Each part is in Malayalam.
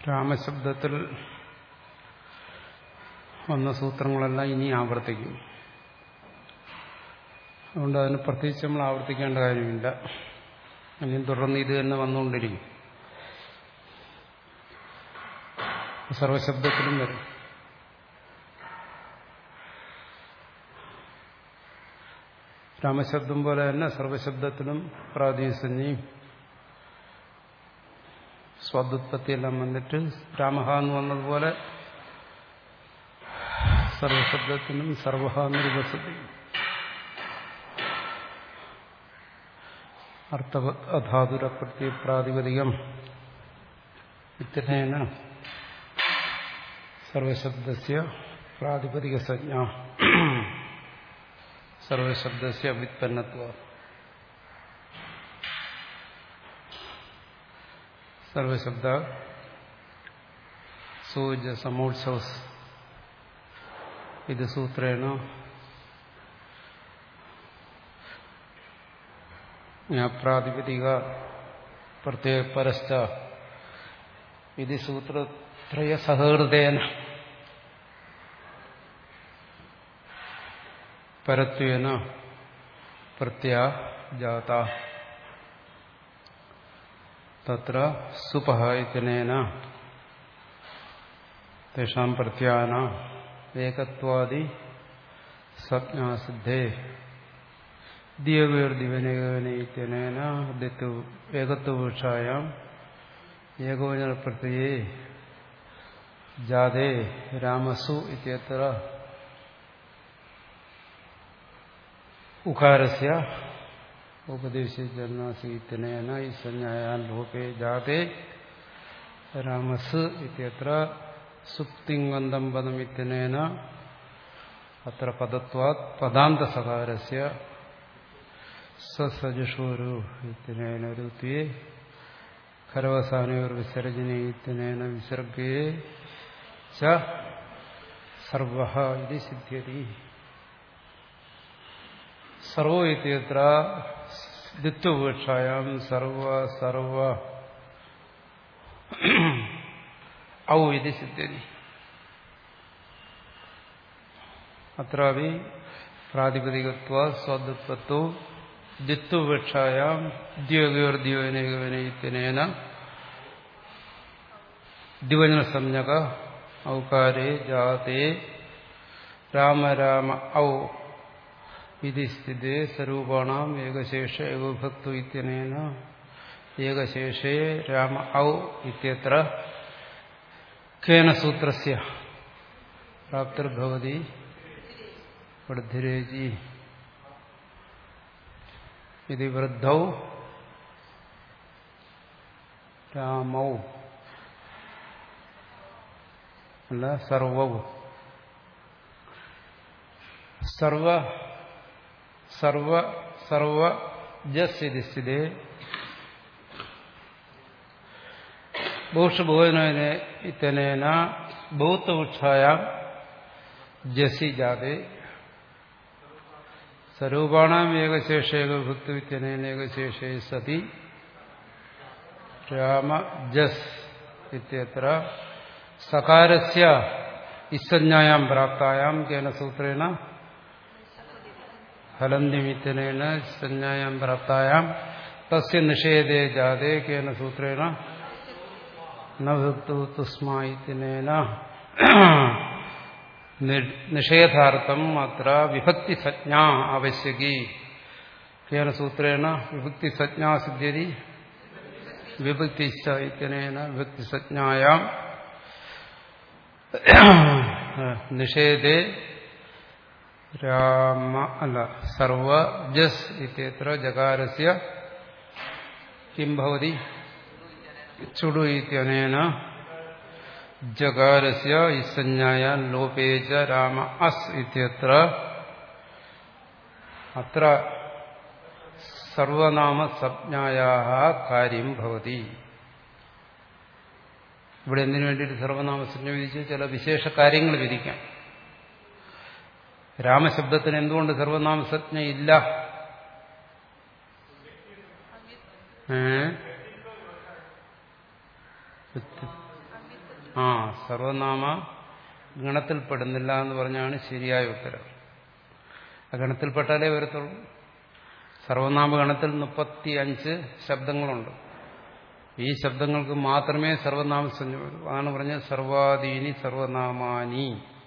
രാമശബ്ദത്തിൽ വന്ന സൂത്രങ്ങളെല്ലാം ഇനി ആവർത്തിക്കും അതുകൊണ്ട് അതിന് പ്രത്യേകിച്ച് നമ്മൾ ആവർത്തിക്കേണ്ട കാര്യമില്ല ഇനിയും തുടർന്ന് ഇത് തന്നെ വന്നുകൊണ്ടിരിക്കും സർവശബ്ദത്തിലും വരും രാമശബ്ദം പോലെ തന്നെ സർവശബ്ദത്തിലും പ്രാതിസഞ്ജയും സ്വാദുത്പത്തിയെല്ലാം വന്നിട്ട് രാമഹ എന്ന് വന്നതുപോലെ സർവശബ്ദത്തിനും സർവഹ എന്നൊരു വസതി അർത്ഥ അധാതുര പ്രത്യ പ്രാതിപതികം ഇത്തരേന സർവശബ്ദസ്യ പ്രാതിപതിക സംജ്ഞ സർവശബ്ദസ്യ വ്യുത്പന്നത്വ സർവശബ്ദ സൂജ സമോത്സവസ് ഇത് സൂത്രേണ പ്രാതിപതിക പ്രത്യേക പരസ്ഥ ഇത് സൂത്രത്രയ സഹൃദയന പരത്വേന പ്രത്യാജാത തത്ര സുപഹ ഇത്യനേന തേഷാം പ്രത്യാന ഏകത്വാദി സജ്ഞാസിദ്ധേ ദിവ്യവേർദിവനേകവനേന ഏകത്വവൃക്ഷായാം ഏകോചന പ്രത്യയേ ജാതേ രാമസു ഇത്യത്ര ഉകാരസ്യ ഉപദേശിച്ചനാസീത്തനേന ഈ സംജ്ഞായാൻ ലോപേ ജാതേ രാമസ് ഇത്യത്ര സുപ്തിങ്ങന്തം പദമിത്യനേന അത്ര പദത്വാത് പദാന്തസകാരസ്യ സസജുഷോരു ഇത്യനേന ഋത്വേ ഖരവസാനയോർ വിസർജനീയത്തിനേന വിസർഗേ ച സർവ ഇത് സിദ്ധ്യതി സർവോ ഇത്യത്ര ദിത്വപേക്ഷായാം സർവ സർവ ഔ ഇത് സിദ്ധ്യതി അത്രാപി പ്രാതിപതികത്വ സ്വദുത്വത്വ ദിത്വപേക്ഷായാം ദ്യോഗയോർദ്യോനേകവനയിത്തിനേന ദിവജന സംജ്ഞക ഔകാരേ ജാതേ രാമ രാമ ഔ ഇതി സ്ഥിതേ സ്വരൂപാണാം ഏകശേഷ ഏകഭക്തു ഇത്യനേന ഏകശേഷേ രാമ ഔ ഇത്യത്ര കേന സൂത്രസ്യ പ്രാപ്തിർഭവതി വൃദ്ധിരേജി ഇത് വൃദ്ധൗ രാമൗ അല്ല സർവവും സർവ സർവ സർവ ജസ് ഇത് സ്ഥിതേ ഭൂഷഭോജന ഇത്തനേന ഭൂത്വവൃക്ഷായാം ജസി ജാതേ സ്വരൂപാണാം ഏകശേഷേകഭുക്തിവിത്യനേന ഏകശേഷേ സതി രാമ ജസ് ഇത്യത്ര സകാരസ്യ ഇസഞ്ജായാം പ്രാപ്തായാം കേന സൂത്രേണ ഫലന്തിമിത്തനേന സംജ്ഞായാം പ്രാപ്തായാം തസ്യ നിഷേധേ ജാതേ കേന സൂത്രേണ നഭുക്തു തുസ്മായിത്തിനേന നിഷേധാർത്ഥം അത്ര വിഭക്തി സജ്ഞാ ആവശ്യകി കേന സൂത്രേണ വിഭക്തി സജ്ഞാ സിദ്ധ്യതി വിഭക്തി ഇത്യനേന വിഭക്തി സജ്ഞായാം നിഷേധേ രാമ അല്ല സർവ ജസ് ഇത്യത്ര ജകാരസ്യ കിം ഭവതി ചുടു ഇത്യനേന ജകാരസ്യ ഇസഞ്ജായ ലോപേ ച രാമ അസ് ഇത്യത്ര അത്ര സർവനാമ സംജ്ഞായാ കാര്യം ഭവതി ഇവിടെ എന്തിനു വേണ്ടിയിട്ട് സർവനാമസഞ്ജ വിധിച്ച് ചില വിശേഷ കാര്യങ്ങൾ വിധിക്കാം രാമശബ്ദത്തിന് എന്തുകൊണ്ട് സർവനാമസജ്ഞ ഇല്ല ഏ ആ സർവനാമ ഗണത്തിൽപ്പെടുന്നില്ല എന്ന് പറഞ്ഞാണ് ശരിയായ ഉത്തരം ആ ഗണത്തിൽപ്പെട്ടാലേ വരത്തുള്ളൂ സർവനാമ ഗണത്തിൽ മുപ്പത്തി അഞ്ച് ശബ്ദങ്ങളുണ്ട് ഈ ശബ്ദങ്ങൾക്ക് മാത്രമേ സർവനാമസഞ്ജ വരൂ അതാണ് പറഞ്ഞത് സർവാദീനി സർവനാമാനി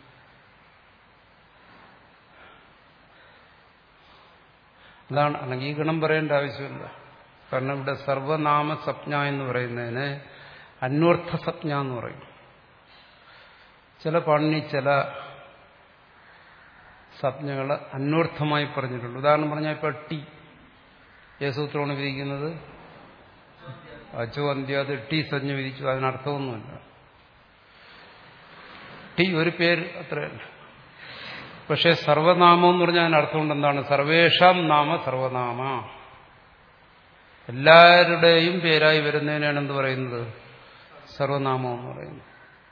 അതാണ് അല്ലെങ്കിൽ ഈ ഗണം പറയേണ്ട ആവശ്യമില്ല കാരണം ഇവിടെ സർവനാമ സപ്ഞ എന്ന് പറയുന്നതിന് അന്വർത്ഥ സപ്ഞ എന്ന് പറയും ചില പാണിനി ചില സപ്ഞകൾ അന്വർത്ഥമായി പറഞ്ഞിട്ടുണ്ട് ഉദാഹരണം പറഞ്ഞാൽ ഇപ്പൊ ടി യേസൂത്രമാണ് വിധിക്കുന്നത് അച്ചോ അന്ത്യാത് ടി സഞ്ജ വിധിച്ചു അതിനർത്ഥമൊന്നുമില്ല ടി ഒരു പേര് അത്രയല്ല പക്ഷെ സർവനാമം എന്ന് പറഞ്ഞാൽ അതിനർത്ഥമുണ്ട് എന്താണ് സർവേഷാം നാമ സർവനാമ എല്ലാവരുടെയും പേരായി വരുന്നതിനാണ് എന്ത് പറയുന്നത് സർവനാമം എന്ന് പറയുന്നത്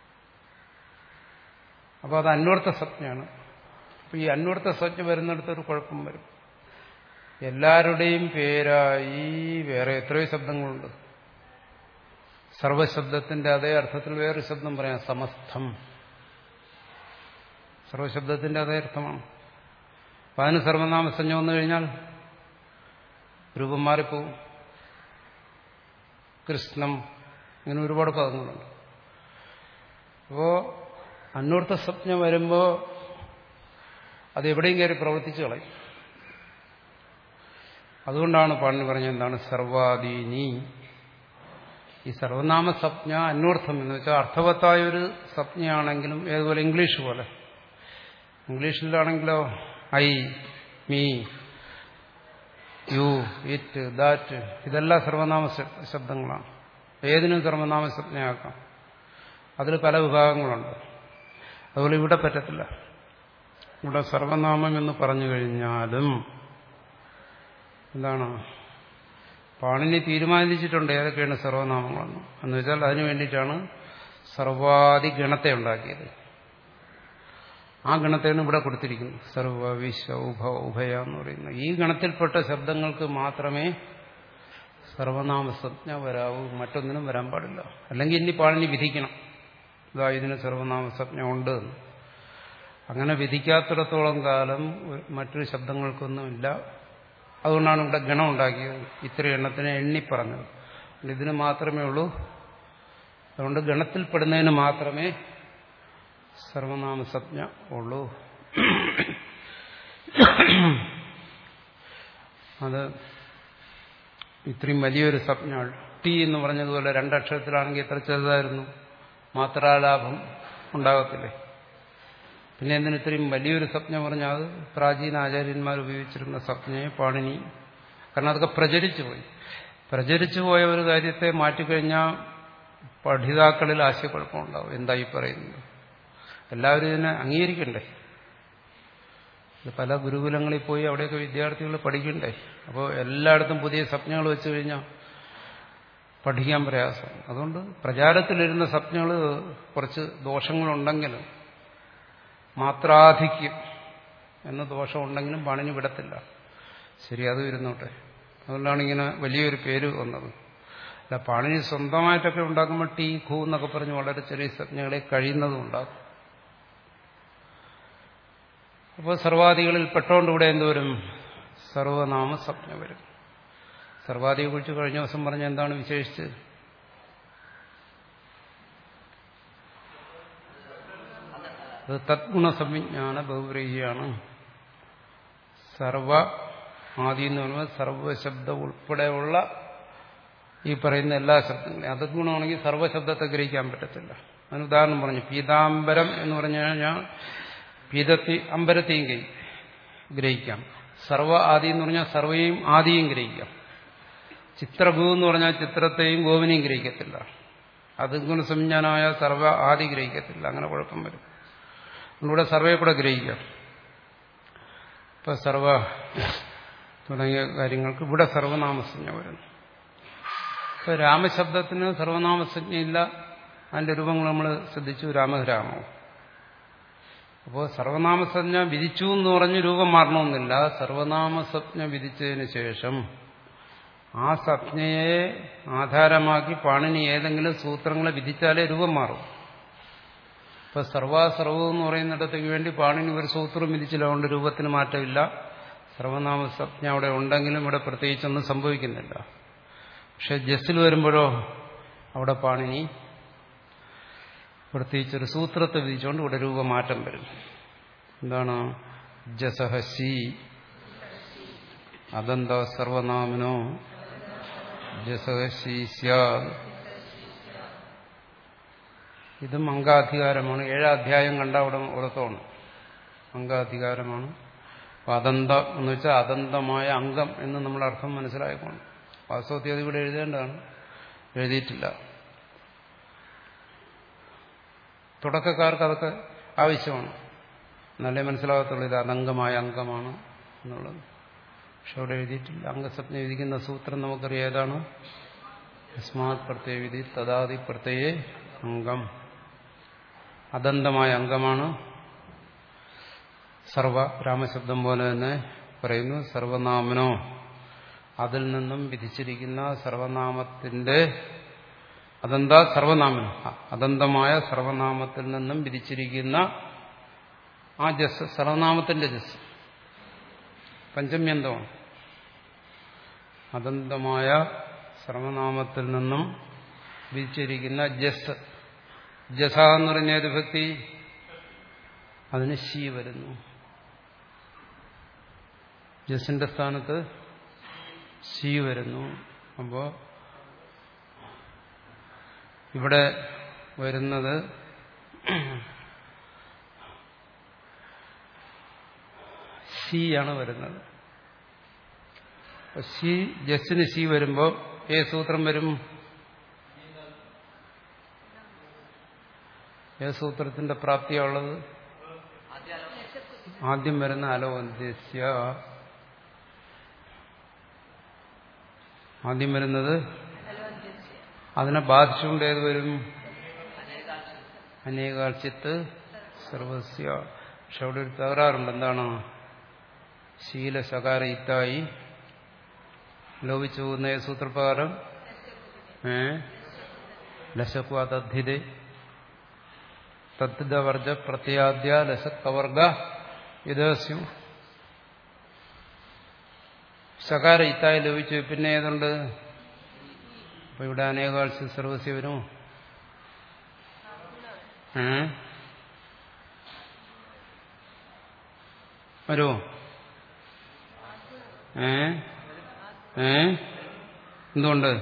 അപ്പോൾ അത് അന്വർത്ഥ സജ്ഞയാണ് അപ്പൊ ഈ അന്വർത്ഥ സജ്ഞ വരുന്നിടത്ത് ഒരു കുഴപ്പം വരും എല്ലാവരുടെയും പേരായി വേറെ എത്രയോ ശബ്ദങ്ങളുണ്ട് സർവശബ്ദത്തിന്റെ അതേ അർത്ഥത്തിൽ വേറൊരു ശബ്ദം പറയാം സമസ്തം സർവശബ്ദത്തിന്റെ അതേ അർത്ഥമാണ് അപ്പൊ അതിന് സർവനാമസഞ്ജം വന്നു കഴിഞ്ഞാൽ രൂപം മാറിപ്പോവും കൃഷ്ണം ഇങ്ങനെ ഒരുപാട് പദങ്ങളുണ്ട് അപ്പോ അന്വർത്ഥ സ്വപ്നം വരുമ്പോ അത് എവിടെയും കയറി പ്രവർത്തിച്ചു കളയും അതുകൊണ്ടാണ് പാണി പറഞ്ഞത് എന്താണ് സർവാദീനി ഈ സർവനാമ സ്വപ്ന അന്വർത്ഥം എന്ന് വെച്ചാൽ അർത്ഥവത്തായ ഒരു സ്വപ്നയാണെങ്കിലും ഏതുപോലെ ഇംഗ്ലീഷ് പോലെ ഇംഗ്ലീഷിലാണെങ്കിലോ I me you it that ഇതെല്ലാം സർവനാമ ശബ്ദങ്ങളാണ് ഏതിനും സർവനാമ സ്വപ്നയാക്കാം അതിൽ പല വിഭാഗങ്ങളുണ്ട് അതുപോലെ ഇവിടെ പറ്റത്തില്ല ഇവിടെ സർവനാമം എന്ന് പറഞ്ഞു കഴിഞ്ഞാലും എന്താണ് പാണിനി തീരുമാനിച്ചിട്ടുണ്ട് ഏതൊക്കെയാണ് സർവനാമങ്ങളെന്ന് എന്ന് വെച്ചാൽ അതിനു വേണ്ടിയിട്ടാണ് സർവാദി ഗണത്തെ ഉണ്ടാക്കിയത് ആ ഗണത്തെയാണ് ഇവിടെ കൊടുത്തിരിക്കുന്നത് സർവ വിശ്വ ഉഭ ഉഭയ എന്ന് പറയുന്നത് ഈ ഗണത്തിൽപ്പെട്ട ശബ്ദങ്ങൾക്ക് മാത്രമേ സർവനാമസജ്ഞ വരാവൂ മറ്റൊന്നിനും വരാൻ പാടില്ല അല്ലെങ്കിൽ ഇനി പാണിനി വിധിക്കണം ഇതാ ഇതിന് സർവനാമസജ്ഞ ഉണ്ട് എന്ന് അങ്ങനെ വിധിക്കാത്തിടത്തോളം കാലം മറ്റൊരു ശബ്ദങ്ങൾക്കൊന്നുമില്ല അതുകൊണ്ടാണ് ഇവിടെ ഗണം ഉണ്ടാക്കിയത് ഇത്ര എണ്ണത്തിനെ എണ്ണി പറഞ്ഞത് ഇതിന് മാത്രമേ ഉള്ളൂ അതുകൊണ്ട് ഗണത്തിൽപ്പെടുന്നതിന് മാത്രമേ സർവനാമസജ്ഞ ഉള്ളൂ അത് ഇത്രയും വലിയൊരു സ്വപ്ന ടി എന്ന് പറഞ്ഞതുപോലെ രണ്ടക്ഷരത്തിലാണെങ്കിൽ എത്ര ചെറുതായിരുന്നു മാത്രാലാഭം ഉണ്ടാകത്തില്ലേ പിന്നെ എന്തിന് ഇത്രയും വലിയൊരു സ്വപ്നം പറഞ്ഞാൽ അത് പ്രാചീന ആചാര്യന്മാർ ഉപയോഗിച്ചിരുന്ന സ്വപ്നയെ പാണിനി കാരണം അതൊക്കെ പ്രചരിച്ചു പോയി പ്രചരിച്ചു പോയ ഒരു കാര്യത്തെ മാറ്റിക്കഴിഞ്ഞാൽ പഠിതാക്കളിൽ ആശയക്കുഴപ്പമുണ്ടാവും എന്തായി പറയുന്നത് എല്ലാവരും ഇതിനെ അംഗീകരിക്കണ്ടേ ഇത് പല ഗുരുകുലങ്ങളിൽ പോയി അവിടെയൊക്കെ വിദ്യാർത്ഥികൾ പഠിക്കണ്ടേ അപ്പോൾ എല്ലായിടത്തും പുതിയ സ്വപ്നങ്ങൾ വെച്ചു കഴിഞ്ഞാൽ പഠിക്കാൻ പ്രയാസം അതുകൊണ്ട് പ്രചാരത്തിലിരുന്ന സ്വപ്നങ്ങൾ കുറച്ച് ദോഷങ്ങളുണ്ടെങ്കിലും മാത്രാധിക്യം എന്ന ദോഷമുണ്ടെങ്കിലും പണിഞ്ഞു വിടത്തില്ല ശരി അത് ഇരുന്നോട്ടെ അതുകൊണ്ടാണ് ഇങ്ങനെ വലിയൊരു പേര് വന്നത് അല്ല പാണിനി സ്വന്തമായിട്ടൊക്കെ ഉണ്ടാക്കുമ്പോൾ ടീ ഖൂ എന്നൊക്കെ പറഞ്ഞ് വളരെ ചെറിയ സ്വപ്നങ്ങളെ കഴിയുന്നതും ഉണ്ടാക്കും അപ്പോൾ സർവാദികളിൽ പെട്ടോണ്ട് ഇവിടെ എന്തോരും സർവനാമ സ്വപ്നം വരും സർവാദിയെ കുറിച്ച് കഴിഞ്ഞ ദിവസം പറഞ്ഞ എന്താണ് വിശേഷിച്ച് അത് തദ്ഗുണ സംവിജ്ഞാന ബഹുബ്രീഹിയാണ് സർവ ആദി എന്ന് പറയുമ്പോൾ സർവശബ്ദം ഉൾപ്പെടെയുള്ള ഈ പറയുന്ന എല്ലാ ശബ്ദങ്ങളെയും അതദ്ഗുണമാണെങ്കിൽ സർവശബ്ദത്തെ ഗ്രഹിക്കാൻ പറ്റത്തില്ല അതിന് ഉദാഹരണം പറഞ്ഞു പീതാംബരം എന്ന് പറഞ്ഞു കഴിഞ്ഞാൽ പീതത്തി അമ്പരത്തെയും ഗ്രഹിക്കാം സർവ ആദി എന്ന് പറഞ്ഞാൽ സർവയും ആദിയും ഗ്രഹിക്കാം ചിത്രഭൂ എന്ന് പറഞ്ഞാൽ ചിത്രത്തെയും ഗോവിനെയും ഗ്രഹിക്കത്തില്ല അതുകൊണ്ട് സംജ്ഞാനായ സർവ ആദി ഗ്രഹിക്കത്തില്ല അങ്ങനെ കുഴപ്പം വരും ഇവിടെ സർവയെ കൂടെ ഗ്രഹിക്കാം ഇപ്പൊ സർവ തുടങ്ങിയ കാര്യങ്ങൾക്ക് ഇവിടെ സർവനാമസഞ്ജ വരുന്നു ഇപ്പൊ രാമശബ്ദത്തിന് സർവനാമസഞ്ജയില്ല അതിന്റെ രൂപങ്ങൾ നമ്മൾ ശ്രദ്ധിച്ചു രാമരാമോ അപ്പോൾ സർവനാമസഞ്ജ വിധിച്ചു എന്ന് പറഞ്ഞ് രൂപം മാറണമെന്നില്ല സർവനാമസജ്ഞ വിധിച്ചതിന് ശേഷം ആ സജ്ഞയെ ആധാരമാക്കി പാണിനി ഏതെങ്കിലും സൂത്രങ്ങളെ വിധിച്ചാലേ രൂപം മാറും ഇപ്പൊ സർവാസർവം എന്ന് പറയുന്നിടത്തേക്ക് വേണ്ടി പാണിന് ഒരു സൂത്രം വിധിച്ചില്ല അതുകൊണ്ട് രൂപത്തിന് മാറ്റമില്ല സർവനാമ സംജ്ഞ അവിടെ ഉണ്ടെങ്കിലും ഇവിടെ പ്രത്യേകിച്ചൊന്നും സംഭവിക്കുന്നില്ല പക്ഷെ ജസ്സിൽ വരുമ്പോഴോ അവിടെ പാണിനി പ്രത്യേകിച്ചൊരു സൂത്രത്തെ വിധിച്ചുകൊണ്ട് ഇവിടെ രൂപമാറ്റം വരും എന്താണ് ജസഹസി അദന്ത സർവനാമനോ ജസഹസി സ്യാദ് ഇതും അംഗാധികാരമാണ് ഏഴാധ്യായം കണ്ട അവിടെ ഉറത്തോണം അംഗാധികാരമാണ് അപ്പൊ അതന്ത എന്ന് വെച്ചാൽ അതന്തമായ അംഗം എന്ന് നമ്മൾ അർത്ഥം മനസ്സിലായിക്കോണം വാസ്തവത്തിൽ അത് ഇവിടെ എഴുതേണ്ടതാണ് എഴുതിയിട്ടില്ല തുടക്കക്കാർക്ക് അതൊക്കെ ആവശ്യമാണ് നല്ല മനസ്സിലാകത്തുള്ളൂ ഇത് അതംഗമായ അംഗമാണ് എന്നുള്ളത് പക്ഷെ അവിടെ എഴുതിയിട്ടില്ല അംഗസ്വപ്നം വിധിക്കുന്ന സൂത്രം നമുക്കറിയാം ഏതാണ് അസ്മാത് പ്രത്യയ വിധി തഥാതി പ്രത്യയ അംഗം അതന്തമായ അംഗമാണ് സർവ രാമശബ്ദം പോലെ തന്നെ പറയുന്നു സർവനാമനോ അതിൽ നിന്നും വിധിച്ചിരിക്കുന്ന സർവനാമത്തിന്റെ അതെന്താ സർവനാമനം അദന്തമായ സർവനാമത്തിൽ നിന്നും വിധിച്ചിരിക്കുന്ന ആ ജസ് സർവനാമത്തിന്റെ ജസ് പഞ്ചമ്യന്തമാണ് അദന്തമായ സർവനാമത്തിൽ നിന്നും വിധിച്ചിരിക്കുന്ന ജസ് ജസ എന്ന് പറഞ്ഞ ഏത് ഭക്തി അതിന് ശീ വരുന്നു ജസിന്റെ സ്ഥാനത്ത് ശീ വരുന്നു അപ്പോ ഇവിടെ വരുന്നത് സി ആണ് വരുന്നത് സി ജസ്സിന് സി വരുമ്പോൾ ഏ സൂത്രം വരും ഏ സൂത്രത്തിന്റെ പ്രാപ്തിയുള്ളത് ആദ്യം വരുന്ന അലോന്ത്യസ്യ ആദ്യം വരുന്നത് അതിനെ ബാധിച്ചുകൊണ്ട് ഏത് വരും അനേകാഴ്ചത്ത് സർവസ്യ പക്ഷെ അവിടെ ഒരു തകരാറുണ്ട് എന്താണ് ശീലശകാര ഇത്തായി ലോപിച്ചു പോകുന്ന സൂത്രപ്രകാരം ഏ ലശക്വ തദ്ധിത തദ്ധിതവർജ പ്രത്യാദ്യ ലശക്കവർഗ ഇതസ്യം ശകാര ഇത്തായി ലോപിച്ചു പിന്നെ ഏതുണ്ട് അപ്പൊ ഇവിടെ അനേകാഴ്ച സർവസ്യ വരും ഏ വരുമോ ഏ ഏ എന്തുകൊണ്ട്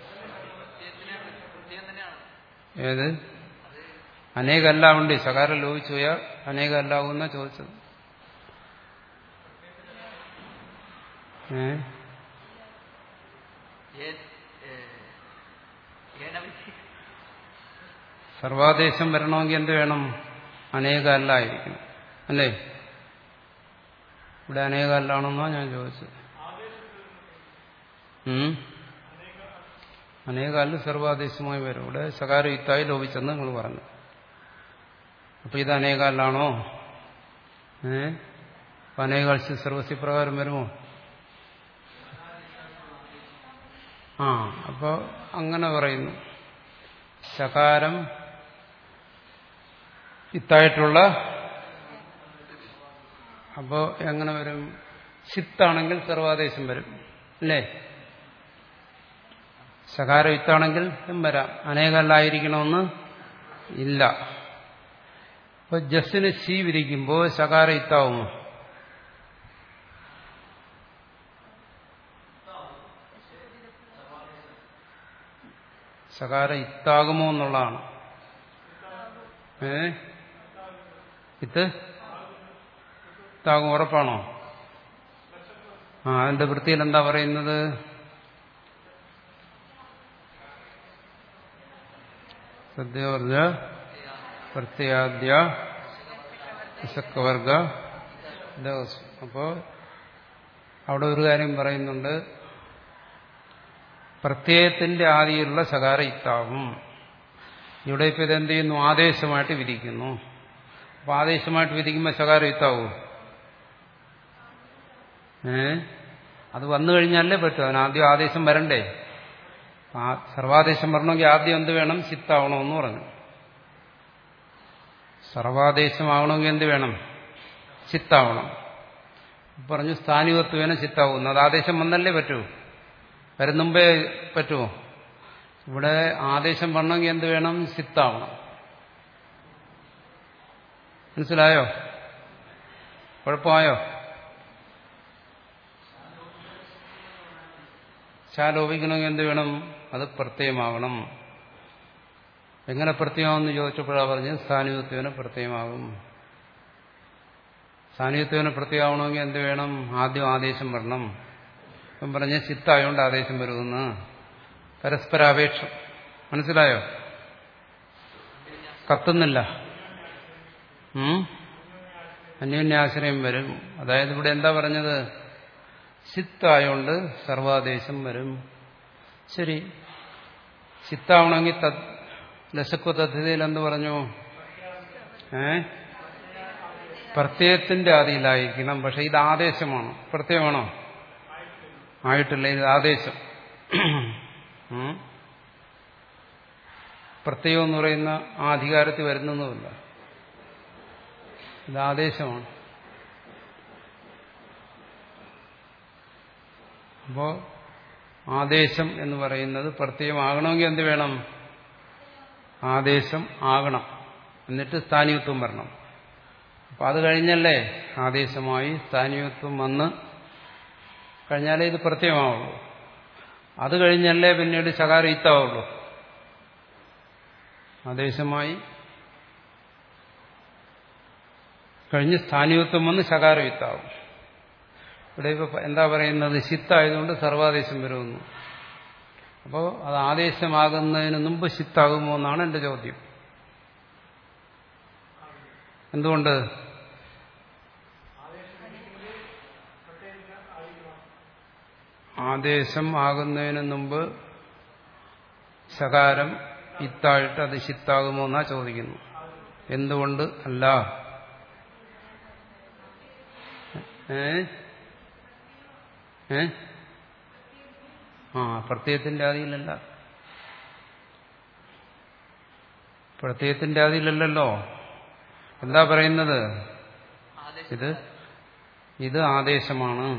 ഏത് അനേകല്ല ഉണ്ട് ശകാരം ലോപിച്ചു പോയാൽ അനേകല്ലാവുന്ന ചോദിച്ചത് ഏ സർവാദേശം വരണമെങ്കിൽ എന്ത് വേണം അനേകല്ല ആയിരിക്കണം അല്ലേ ഇവിടെ അനേകല്ലാണെന്നാ ഞാൻ ചോദിച്ചത് അനേകാലിൽ സർവാദേശമായി വരും ഇവിടെ സകാരം ഇത്തായി ലോപിച്ചെന്ന് നിങ്ങൾ പറഞ്ഞു അപ്പൊ ഇത് അനേകാലാണോ ഏ അപ്പൊ അനേകാഴ്ച സർവസ്യ പ്രകാരം വരുമോ ആ അപ്പൊ അങ്ങനെ പറയുന്നു ശകാരം ഇത്തായിട്ടുള്ള അപ്പോ എങ്ങനെ വരും ചിത്താണെങ്കിൽ സർവാദേശം വരും അല്ലേ ശകാരം ഇത്താണെങ്കിൽ വരാം അനേകല്ലായിരിക്കണമെന്ന് ഇല്ല അപ്പൊ ജസ്സിന് ശീ വിരിക്കുമ്പോൾ ശകാരം ഇത്താവുമോ ശകാരം ഇത്താകുമോ എന്നുള്ളതാണ് ഏ ഇത്ത് ഇത്താകും ഉറപ്പാണോ ആ അതിന്റെ വൃത്തിയിൽ എന്താ പറയുന്നത് സദ്യ പറഞ്ഞ പ്രത്യാദ്യ വിശക്കവർഗ അപ്പോ അവിടെ ഒരു കാര്യം പറയുന്നുണ്ട് പ്രത്യയത്തിന്റെ ആദിയിലുള്ള ശകാര ഇത്താവും ഇവിടെ ഇപ്പൊ ഇതെന്ത് ചെയ്യുന്നു ആദേശമായിട്ട് വിധിക്കുന്നു അപ്പൊ ആദേശമായിട്ട് വിധിക്കുമ്പോൾ ശകാരം ഇത്താവും ഏ അത് വന്നു കഴിഞ്ഞാലേ പറ്റൂ അതിന് ആദ്യം ആദേശം വരണ്ടേ സർവാദേശം വരണമെങ്കിൽ ആദ്യം എന്ത് വേണം ചിത്താവണമെന്ന് പറഞ്ഞു സർവാദേശമാകണമെങ്കിൽ എന്ത് വേണം ചിത്താവണം പറഞ്ഞു സ്ഥാനികത്വേന ചിത്താവുന്നു അത് ആദേശം വന്നല്ലേ പറ്റൂ വരും മുമ്പേ പറ്റുമോ ഇവിടെ ആദേശം വരണമെങ്കിൽ എന്ത് വേണം ചിത്താവണം മനസ്സിലായോ കുഴപ്പമായോ ശാലോപിക്കണമെങ്കിൽ എന്ത് വേണം അത് പ്രത്യയമാകണം എങ്ങനെ പ്രത്യയമാകുമെന്ന് ചോദിച്ചപ്പോഴാണ് പറഞ്ഞ് സ്ഥാനികത്വന പ്രത്യയമാകും സ്ഥാനികത്വന പ്രത്യയമാവണമെങ്കിൽ എന്ത് വേണം ആദ്യം ആദേശം വരണം ഇപ്പം പറഞ്ഞ് ചിത്തായോണ്ട് ആദേശം വരുമെന്ന് പരസ്പരാപേക്ഷ മനസ്സിലായോ കത്തുന്നില്ല അന്യോന്യാശ്രയം വരും അതായത് ഇവിടെ എന്താ പറഞ്ഞത് ചിത്തായോണ്ട് സർവാദേശം വരും ശരി ചിത്താവണമെങ്കിൽ തത് ലശക്വ തദ്ധിതയിൽ എന്ത് പറഞ്ഞു ഏ പ്രത്യയത്തിന്റെ ആദിയിലായിരിക്കണം പക്ഷെ ഇത് ആദേശമാണ് പ്രത്യയമാണോ ആയിട്ടില്ല ഇത് ആദേശം പ്രത്യയം എന്ന് പറയുന്ന ആ അധികാരത്തിൽ വരുന്നതുമില്ല ഇത് ആദേശമാണ് അപ്പോ ആദേശം എന്ന് പറയുന്നത് പ്രത്യയമാകണമെങ്കിൽ എന്ത് വേണം ആദേശം ആകണം എന്നിട്ട് സ്ഥാനീയത്വം വരണം അപ്പൊ അത് കഴിഞ്ഞല്ലേ ആദേശമായി സ്ഥാനീയത്വം വന്ന് കഴിഞ്ഞാലേ ഇത് പ്രത്യയമാവുള്ളൂ അത് കഴിഞ്ഞല്ലേ പിന്നീട് ശകാരയിത്താവുള്ളൂ ആദേശമായി കഴിഞ്ഞ് സ്ഥാനീയത്വം വന്ന് ശകാരവിത്താവും ഇവിടെ ഇപ്പൊ എന്താ പറയുന്നത് ശിത്തായതുകൊണ്ട് സർവാദേശം വരുമെന്ന് അപ്പോൾ അത് ആദേശമാകുന്നതിന് മുമ്പ് ശിത്താകുമോ എന്നാണ് എന്റെ ചോദ്യം എന്തുകൊണ്ട് ആദേശം ആകുന്നതിന് മുമ്പ് ശകാരം ഇത്തായിട്ട് അത് ശിത്താകുമോ എന്നാ ചോദിക്കുന്നു എന്തുകൊണ്ട് അല്ല ഏ ഏ ആ പ്രത്യയത്തിന്റെ ആദിയിലല്ല പ്രത്യയത്തിന്റെ ആദിയിലല്ലല്ലോ എന്താ പറയുന്നത് ഇത് ഇത് ആദേശമാണ്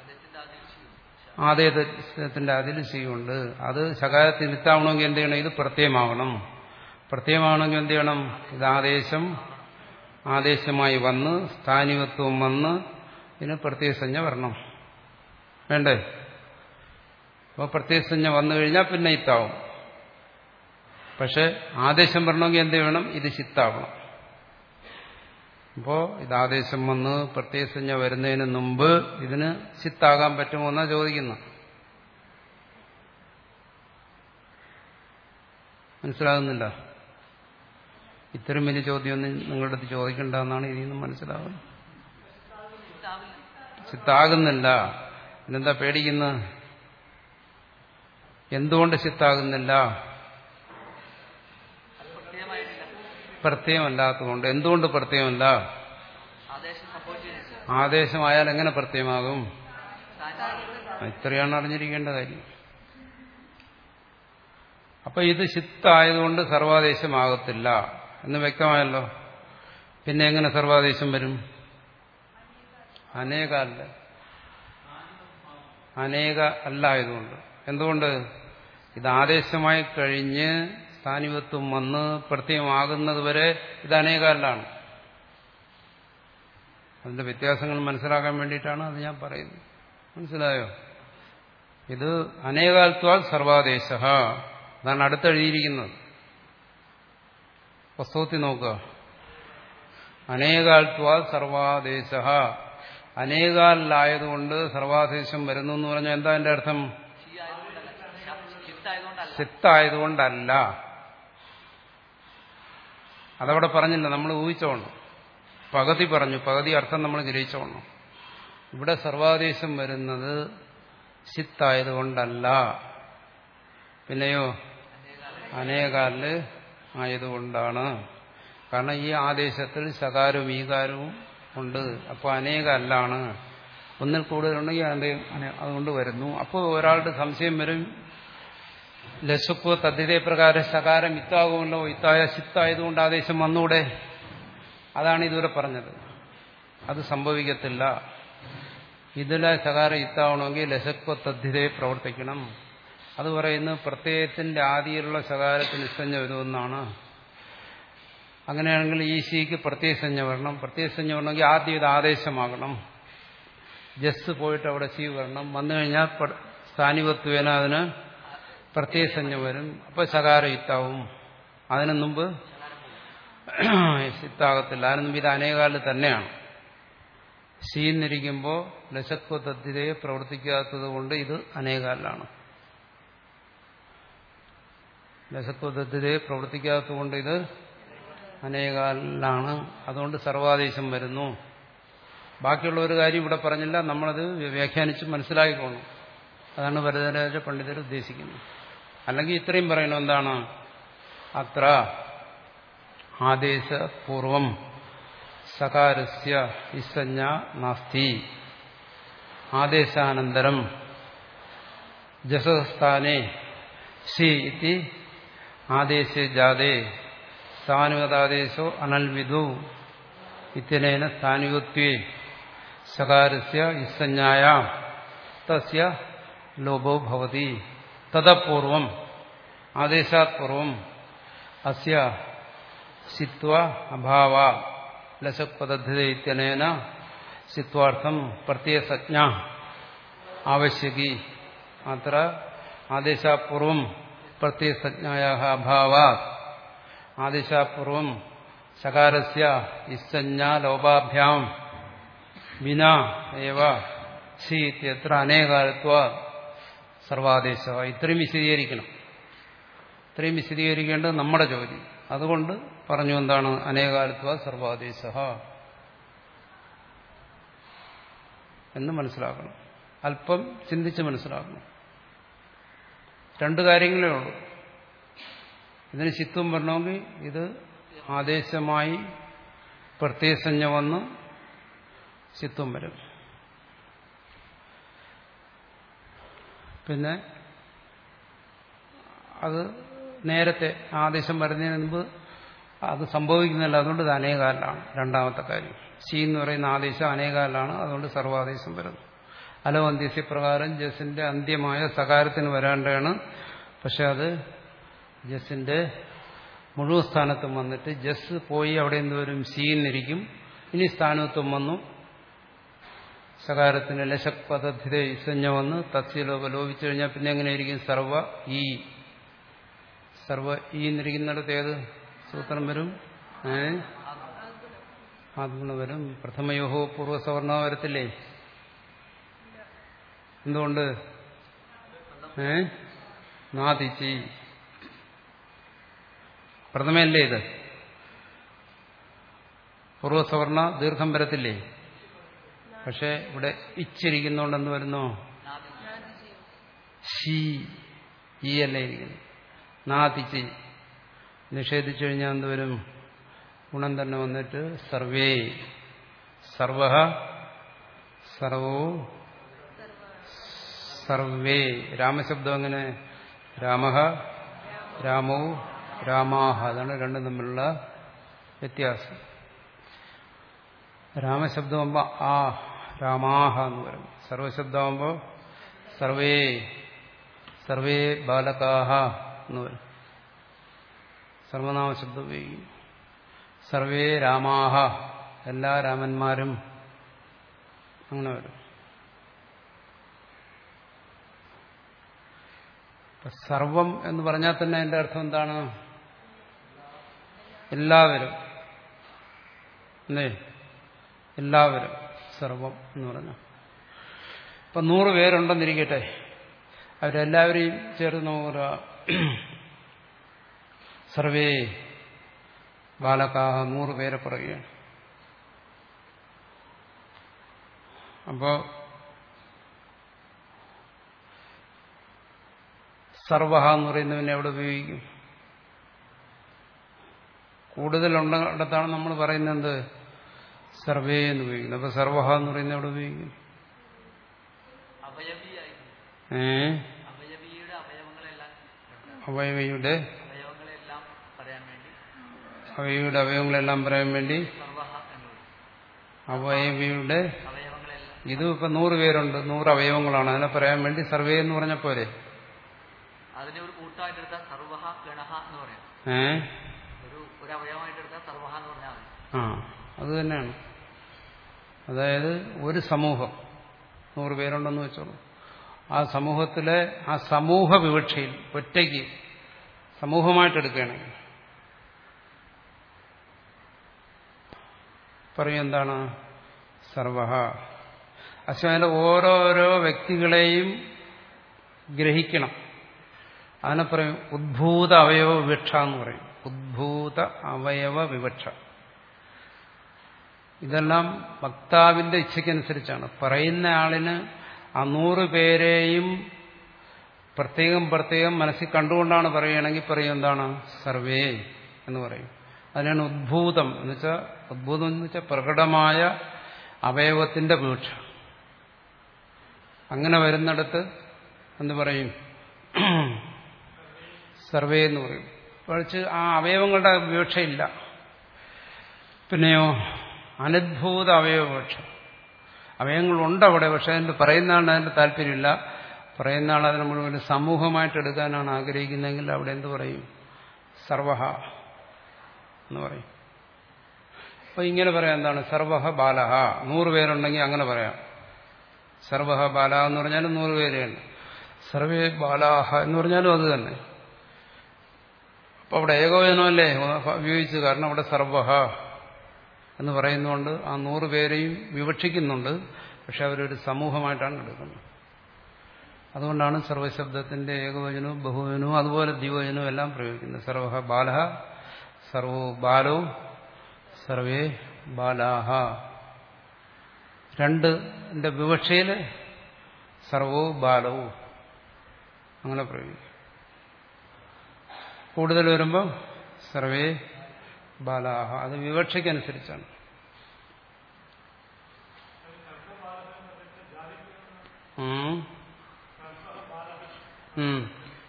ആദേശത്തിന്റെ അതിൽ ചെയ്യുണ്ട് അത് ശകാരത്തിൽ നിത്താവണമെങ്കിൽ എന്ത് ചെയ്യണം ഇത് പ്രത്യയമാവണം പ്രത്യയമാവണമെങ്കിൽ എന്ത് ചെയ്യണം ഇത് ആദേശം ആദേശമായി വന്ന് സ്ഥാനികത്വം വന്ന് ഇതിന് പ്രത്യയസഞ്ജ വരണം വേണ്ടേ അപ്പോൾ പ്രത്യയസഞ്ജ വന്നു കഴിഞ്ഞാൽ പിന്നെ ഇത്താവും പക്ഷെ ആദേശം വരണമെങ്കിൽ എന്ത് വേണം ഇത് ചിത്താവണം അപ്പോൾ ഇത് ആദേശം വന്ന് പ്രത്യയസഞ്ജ വരുന്നതിന് മുമ്പ് ഇതിന് ചിത്താകാൻ പറ്റുമോ എന്നാ ചോദിക്കുന്നു മനസ്സിലാകുന്നില്ല ഇത്തരം വലിയ ചോദ്യമൊന്നും നിങ്ങളുടെ അടുത്ത് ചോദിക്കണ്ടെന്നാണ് ഇതിൽ നിന്ന് മനസ്സിലാകുന്നത് ചിത്താകുന്നില്ല പിന്നെന്താ പേടിക്കുന്നത് എന്തുകൊണ്ട് ചിത്താകുന്നില്ല പ്രത്യയമല്ലാത്തതുകൊണ്ട് എന്തുകൊണ്ട് പ്രത്യയമല്ല ആദേശമായാൽ എങ്ങനെ പ്രത്യയമാകും ഇത്രയാണ് അറിഞ്ഞിരിക്കേണ്ട കാര്യം അപ്പൊ ഇത് ചിത്തായതുകൊണ്ട് സർവാദേശമാകത്തില്ല എന്ന് വ്യക്തമായല്ലോ പിന്നെ എങ്ങനെ സർവാദേശം വരും അനേക അല്ല അനേക അല്ല ആയതുകൊണ്ട് എന്തുകൊണ്ട് ഇത് ആദേശമായി കഴിഞ്ഞ് സ്ഥാനികത്വം വന്ന് പ്രത്യയമാകുന്നത് വരെ ഇത് അനേകല്ലാണ് അതിന്റെ വ്യത്യാസങ്ങൾ മനസ്സിലാക്കാൻ വേണ്ടിയിട്ടാണ് അത് ഞാൻ പറയുന്നത് മനസ്സിലായോ ഇത് അനേകാൽത്വാൽ സർവാദേശ അതാണ് അടുത്തെഴുതിയിരിക്കുന്നത് പുസ്തകത്തിൽ നോക്കുക അനേകാൽത്വാൽ സർവാദേശ അനേകാലായതുകൊണ്ട് സർവാദേശം വരുന്നു എന്ന് പറഞ്ഞാൽ എന്താ എന്റെ അർത്ഥം ചിത്തായതുകൊണ്ടല്ല അതവിടെ പറഞ്ഞില്ല നമ്മൾ ഊഹിച്ചോണം പകുതി പറഞ്ഞു പകുതി അർത്ഥം നമ്മൾ ഗ്രഹിച്ചോണം ഇവിടെ സർവാദേശം വരുന്നത് ചിത്തായതുകൊണ്ടല്ല പിന്നെയോ അനേകാലില് ആയതുകൊണ്ടാണ് കാരണം ഈ ആദേശത്തിൽ ശകാരവും ഈകാരവും ഉണ്ട് അപ്പോൾ അനേക അല്ലാണ് ഒന്നിൽ കൂടുതലുണ്ടെങ്കിൽ അതിന്റെ അതുകൊണ്ട് വരുന്നു അപ്പോൾ ഒരാളുടെ സംശയം വരും ലസുക്കോ തദ്ധിതേ പ്രകാരം ശകാരം ഇത്താകുമല്ലോ ഇത്തായ ചിത്തായതുകൊണ്ട് ആദേശം വന്നൂടെ അതാണ് ഇതുവരെ പറഞ്ഞത് അത് സംഭവിക്കത്തില്ല ഇതിലെ സകാരം ഇത്താവണമെങ്കിൽ ലശക്വ തദ്ധിതയെ പ്രവർത്തിക്കണം അത് പറയുന്നത് പ്രത്യയത്തിന്റെ ആദിയിലുള്ള സകാരത്തിന് നിസ്സഞ്ജ വരുമെന്നാണ് അങ്ങനെയാണെങ്കിൽ ഈ ശിക്ക് പ്രത്യയസഞ്ജ വരണം പ്രത്യയസഞ്ജ വരണമെങ്കിൽ ആദ്യം ഇത് ആദേശമാകണം ജസ് പോയിട്ട് അവിടെ സി വരണം വന്നു കഴിഞ്ഞാൽ സ്ഥാനികത്വേന അതിന് പ്രത്യയസഞ്ജ വരും അപ്പോൾ സകാരം ഇത്താവും അതിനു മുമ്പ് സിത്താകത്തില്ല അതിനു മുമ്പ് ഇത് അനേകാലിൽ തന്നെയാണ് സീന്നിരിക്കുമ്പോൾ ലശത്വ തദ്ധിതയെ പ്രവർത്തിക്കാത്തത് കൊണ്ട് ഇത് അനേകാലിലാണ് ലശത്വ തദ്ധിതയെ പ്രവർത്തിക്കാത്തത് കൊണ്ട് ഇത് അനേകാലിലാണ് അതുകൊണ്ട് സർവാദേശം വരുന്നു ബാക്കിയുള്ള ഒരു കാര്യം ഇവിടെ പറഞ്ഞില്ല നമ്മളത് വ്യാഖ്യാനിച്ച് മനസ്സിലാക്കിക്കോണം അതാണ് വരദരാജ പണ്ഡിതർ ഉദ്ദേശിക്കുന്നത് അല്ലെങ്കിൽ ഇത്രയും പറയണം എന്താണ് അത്ര ആദേശപൂർവം സകാരസ്യ ഇസഞ്ജ നാസ്തി ആദേശാനന്തരം ജസസ്ഥാനെ സി ഇതി ആദേശേ ജാതേ സ്ഥാനുഗതാദേശോ അനൽവിധു ഇത്യനേന സ്ഥാനികത്വേ സകാരസ്യ ഇസഞ്ജായ തസ്യ ലോഭോ ഭവതി തദപൂർവം ആദേശാത് പൂർവം അസ്യ സിത്വ അഭാവ ലശപദ്ധതി ഇത്യനേന സിത്വാർത്ഥം പ്രത്യയസജ്ഞ ആവശ്യകി അത്ര ആദേശാപൂർവം പ്രത്യയസജ്ഞായ അഭാവ ആദേശാപൂർവം സകാരസ്യ ഇസഞ്ജ ലോപാഭ്യാം വിന ഏവ സി ഇത്യത്ര അനേകാലത്വ സർവാദേശ ഇത്രയും വിശദീകരിക്കണം ഇത്രയും വിശദീകരിക്കേണ്ടത് നമ്മുടെ ജോലി അതുകൊണ്ട് പറഞ്ഞു എന്താണ് അനേകാലത്വ സർവാദേശ എന്ന് മനസ്സിലാക്കണം അല്പം ചിന്തിച്ച് മനസ്സിലാക്കണം രണ്ട് കാര്യങ്ങളേ ഉള്ളൂ ഇതിന് ചിത്വം വരണമെങ്കിൽ ഇത് ആദേശമായി പ്രത്യയസഞ്ജ വന്ന് ചിത്വം വരും പിന്നെ അത് നേരത്തെ ആദേശം വരുന്നതിന് മുമ്പ് അത് സംഭവിക്കുന്നില്ല അതുകൊണ്ട് ഇത് അനേകാലാണ് രണ്ടാമത്തെ കാര്യം സി എന്ന് പറയുന്ന ആദേശം അനേകാലാണ് അതുകൊണ്ട് സർവാദേശം വരുന്നു അലോ അന്ത്യസ്യപ്രകാരം ജസിന്റെ അന്ത്യമായ സകാരത്തിന് വരാണ്ടാണ് പക്ഷെ അത് ജസിന്റെ മുഴുവൻ സ്ഥാനത്തും വന്നിട്ട് ജസ് പോയി അവിടെ എന്ത് വരും സീന്നിരിക്കും ഇനി സ്ഥാനത്വം വന്നു സകാരത്തിന് ലശക് പദ്ധതി ഇസഞ്ഞ വന്ന് തസ്യലോപ ലോപിച്ചു കഴിഞ്ഞാൽ പിന്നെ എങ്ങനെയിരിക്കും സർവ ഈ സർവ ഈ എന്നിരിക്കുന്നിടത്ത് ഏത് സൂത്രം വരും ഏ ആത്മ വരും പ്രഥമയോഹോ പൂർവ്വസവർണ വരത്തില്ലേ എന്തുകൊണ്ട് ഏ നാദിച്ചി പ്രഥമയല്ലേ ഇത് പൂർവ്വസവർണ ദീർഘം വരത്തില്ലേ പക്ഷെ ഇവിടെ ഇച്ചിരിക്കുന്നോണ്ട് എന്ത് വരുന്നു ഷീ ഈ അല്ലേ ഇരിക്കുന്നു നാതിച്ച് നിഷേധിച്ചു കഴിഞ്ഞാൽ എന്തുവരും ഗുണം തന്നെ വന്നിട്ട് സർവേ സർവ സർവോ സർവേ രാമശബ്ദം അങ്ങനെ രാമ രാമോ രാമാഹ അതാണ് രണ്ടും തമ്മിലുള്ള വ്യത്യാസം രാമശബ്ദമാകുമ്പോൾ ആ രാമാഹ എന്ന് പറയും സർവശബ്ദമാകുമ്പോൾ സർവേ സർവേ ബാലകാഹ എന്ന് പറയും സർവനാമ ശബ്ദം ഉപയോഗിക്കും സർവേ രാമാഹ എല്ലാ രാമന്മാരും അങ്ങനെ വരും സർവം എന്ന് പറഞ്ഞാൽ തന്നെ അതിന്റെ അർത്ഥം എന്താണ് എല്ലാവരും അല്ലേ എല്ലാവരും സർവം എന്ന് പറഞ്ഞു ഇപ്പൊ നൂറ് പേരുണ്ടെന്നിരിക്കട്ടെ അവരെല്ലാവരെയും ചേർന്ന് നോക്കുക സർവേ ബാലകാഹ നൂറ് പേരെ പറയുകയാണ് അപ്പോ സർവഹ എന്ന് പറയുന്നതിനെ എവിടെ ഉപയോഗിക്കും കൂടുതലുള്ളിടത്താണ് നമ്മൾ പറയുന്നത് സർവേ എന്ന് ഉപയോഗിക്കുന്നത് അപ്പൊ സർവഹ എന്ന് പറയുന്നത് എവിടെ ഉപയോഗിക്കും ഏ അവയവിയുടെ അവയവങ്ങളെല്ലാം അവയവയുടെ അവയവങ്ങളെല്ലാം പറയാൻ വേണ്ടി അവയവയുടെ അവയവങ്ങളെല്ലാം പറയാൻ വേണ്ടി സർവഹ അവയവിയുടെ അവയവങ്ങളെല്ലാം ഇതും ഇപ്പൊ നൂറ് പേരുണ്ട് നൂറ് അവയവങ്ങളാണ് അതിനെ പറയാൻ വേണ്ടി സർവേ എന്ന് പറഞ്ഞ പോലെ അതിനെ ഒരു കൂട്ടമായിട്ട് എടുത്താൽ സർവഹ ഗണഹ എന്ന് പറയാം ഏ ഒരു ഒരു അവയവമായിട്ട് എടുത്താൽ സർവഹ എന്ന് പറഞ്ഞാൽ മതി ആ അത് തന്നെയാണ് അതായത് ഒരു സമൂഹം നൂറ് പേരുണ്ടെന്ന് വെച്ചോളൂ ആ സമൂഹത്തിലെ ആ സമൂഹ വിവക്ഷയിൽ ഒറ്റയ്ക്ക് സമൂഹമായിട്ട് എടുക്കുകയാണെങ്കിൽ പറയും എന്താണ് സർവ അശ്വന്റെ ഓരോരോ വ്യക്തികളെയും ഗ്രഹിക്കണം അതിനെ പറയും ഉദ്ഭൂത അവയവ വിവക്ഷ എന്ന് പറയും ഉദ്ഭൂത അവയവ വിവക്ഷ ഇതെല്ലാം വക്താവിന്റെ ഇച്ഛയ്ക്കനുസരിച്ചാണ് പറയുന്ന ആളിന് ആ നൂറ് പേരെയും പ്രത്യേകം പ്രത്യേകം മനസ്സിൽ കണ്ടുകൊണ്ടാണ് പറയുകയാണെങ്കിൽ പറയും എന്താണ് സർവേ എന്ന് പറയും അതിനാണ് ഉദ്ഭൂതം എന്ന് വെച്ചാൽ ഉദ്ഭൂതം എന്ന് വെച്ചാൽ പ്രകടമായ അവയവത്തിന്റെ വീക്ഷ അങ്ങനെ വരുന്നിടത്ത് എന്ത് പറയും സർവേ എന്ന് പറയും കുറച്ച് ആ അവയവങ്ങളുടെ വീക്ഷയില്ല പിന്നെയോ അനുദ്ഭൂത അവയവപക്ഷ അവയവങ്ങളുണ്ട് അവിടെ പക്ഷെ അതിന്റെ പറയുന്ന ആളിന് അതിന്റെ താല്പര്യമില്ല പറയുന്ന ആൾ അതിനെ മുഴുവൻ സമൂഹമായിട്ട് എടുക്കാനാണ് ആഗ്രഹിക്കുന്നതെങ്കിൽ അവിടെ എന്ത് പറയും സർവഹ എന്ന് പറയും അപ്പൊ ഇങ്ങനെ പറയാം എന്താണ് സർവഹ ബാലഹ നൂറ് പേരുണ്ടെങ്കിൽ അങ്ങനെ പറയാം സർവഹ ബാല എന്ന് പറഞ്ഞാലും നൂറ് പേരെയാണ് സർവേ ബാലാഹ എന്ന് പറഞ്ഞാലും അത് തന്നെ അപ്പൊ അവിടെ ഏകോപനമല്ലേ ഉപയോഗിച്ചു കാരണം അവിടെ സർവഹ എന്ന് പറയുന്നതുകൊണ്ട് ആ നൂറ് പേരെയും വിവക്ഷിക്കുന്നുണ്ട് പക്ഷെ അവരൊരു സമൂഹമായിട്ടാണ് എടുക്കുന്നത് അതുകൊണ്ടാണ് സർവശബ്ദത്തിന്റെ ഏകവചനവും ബഹുവചനവും അതുപോലെ ദ്വിവചനവും എല്ലാം പ്രയോഗിക്കുന്നത് സർവഹ ബാലഹ സർവോ ബാലോ സർവേ ബാലാഹ രണ്ടിന്റെ വിവക്ഷയിൽ സർവോ ബാലവും അങ്ങനെ പ്രയോഗിക്കും കൂടുതൽ വരുമ്പോൾ സർവേ ബാലാഹ അത് വിവക്ഷയ്ക്കനുസരിച്ചാണ് ഉം. ഉം.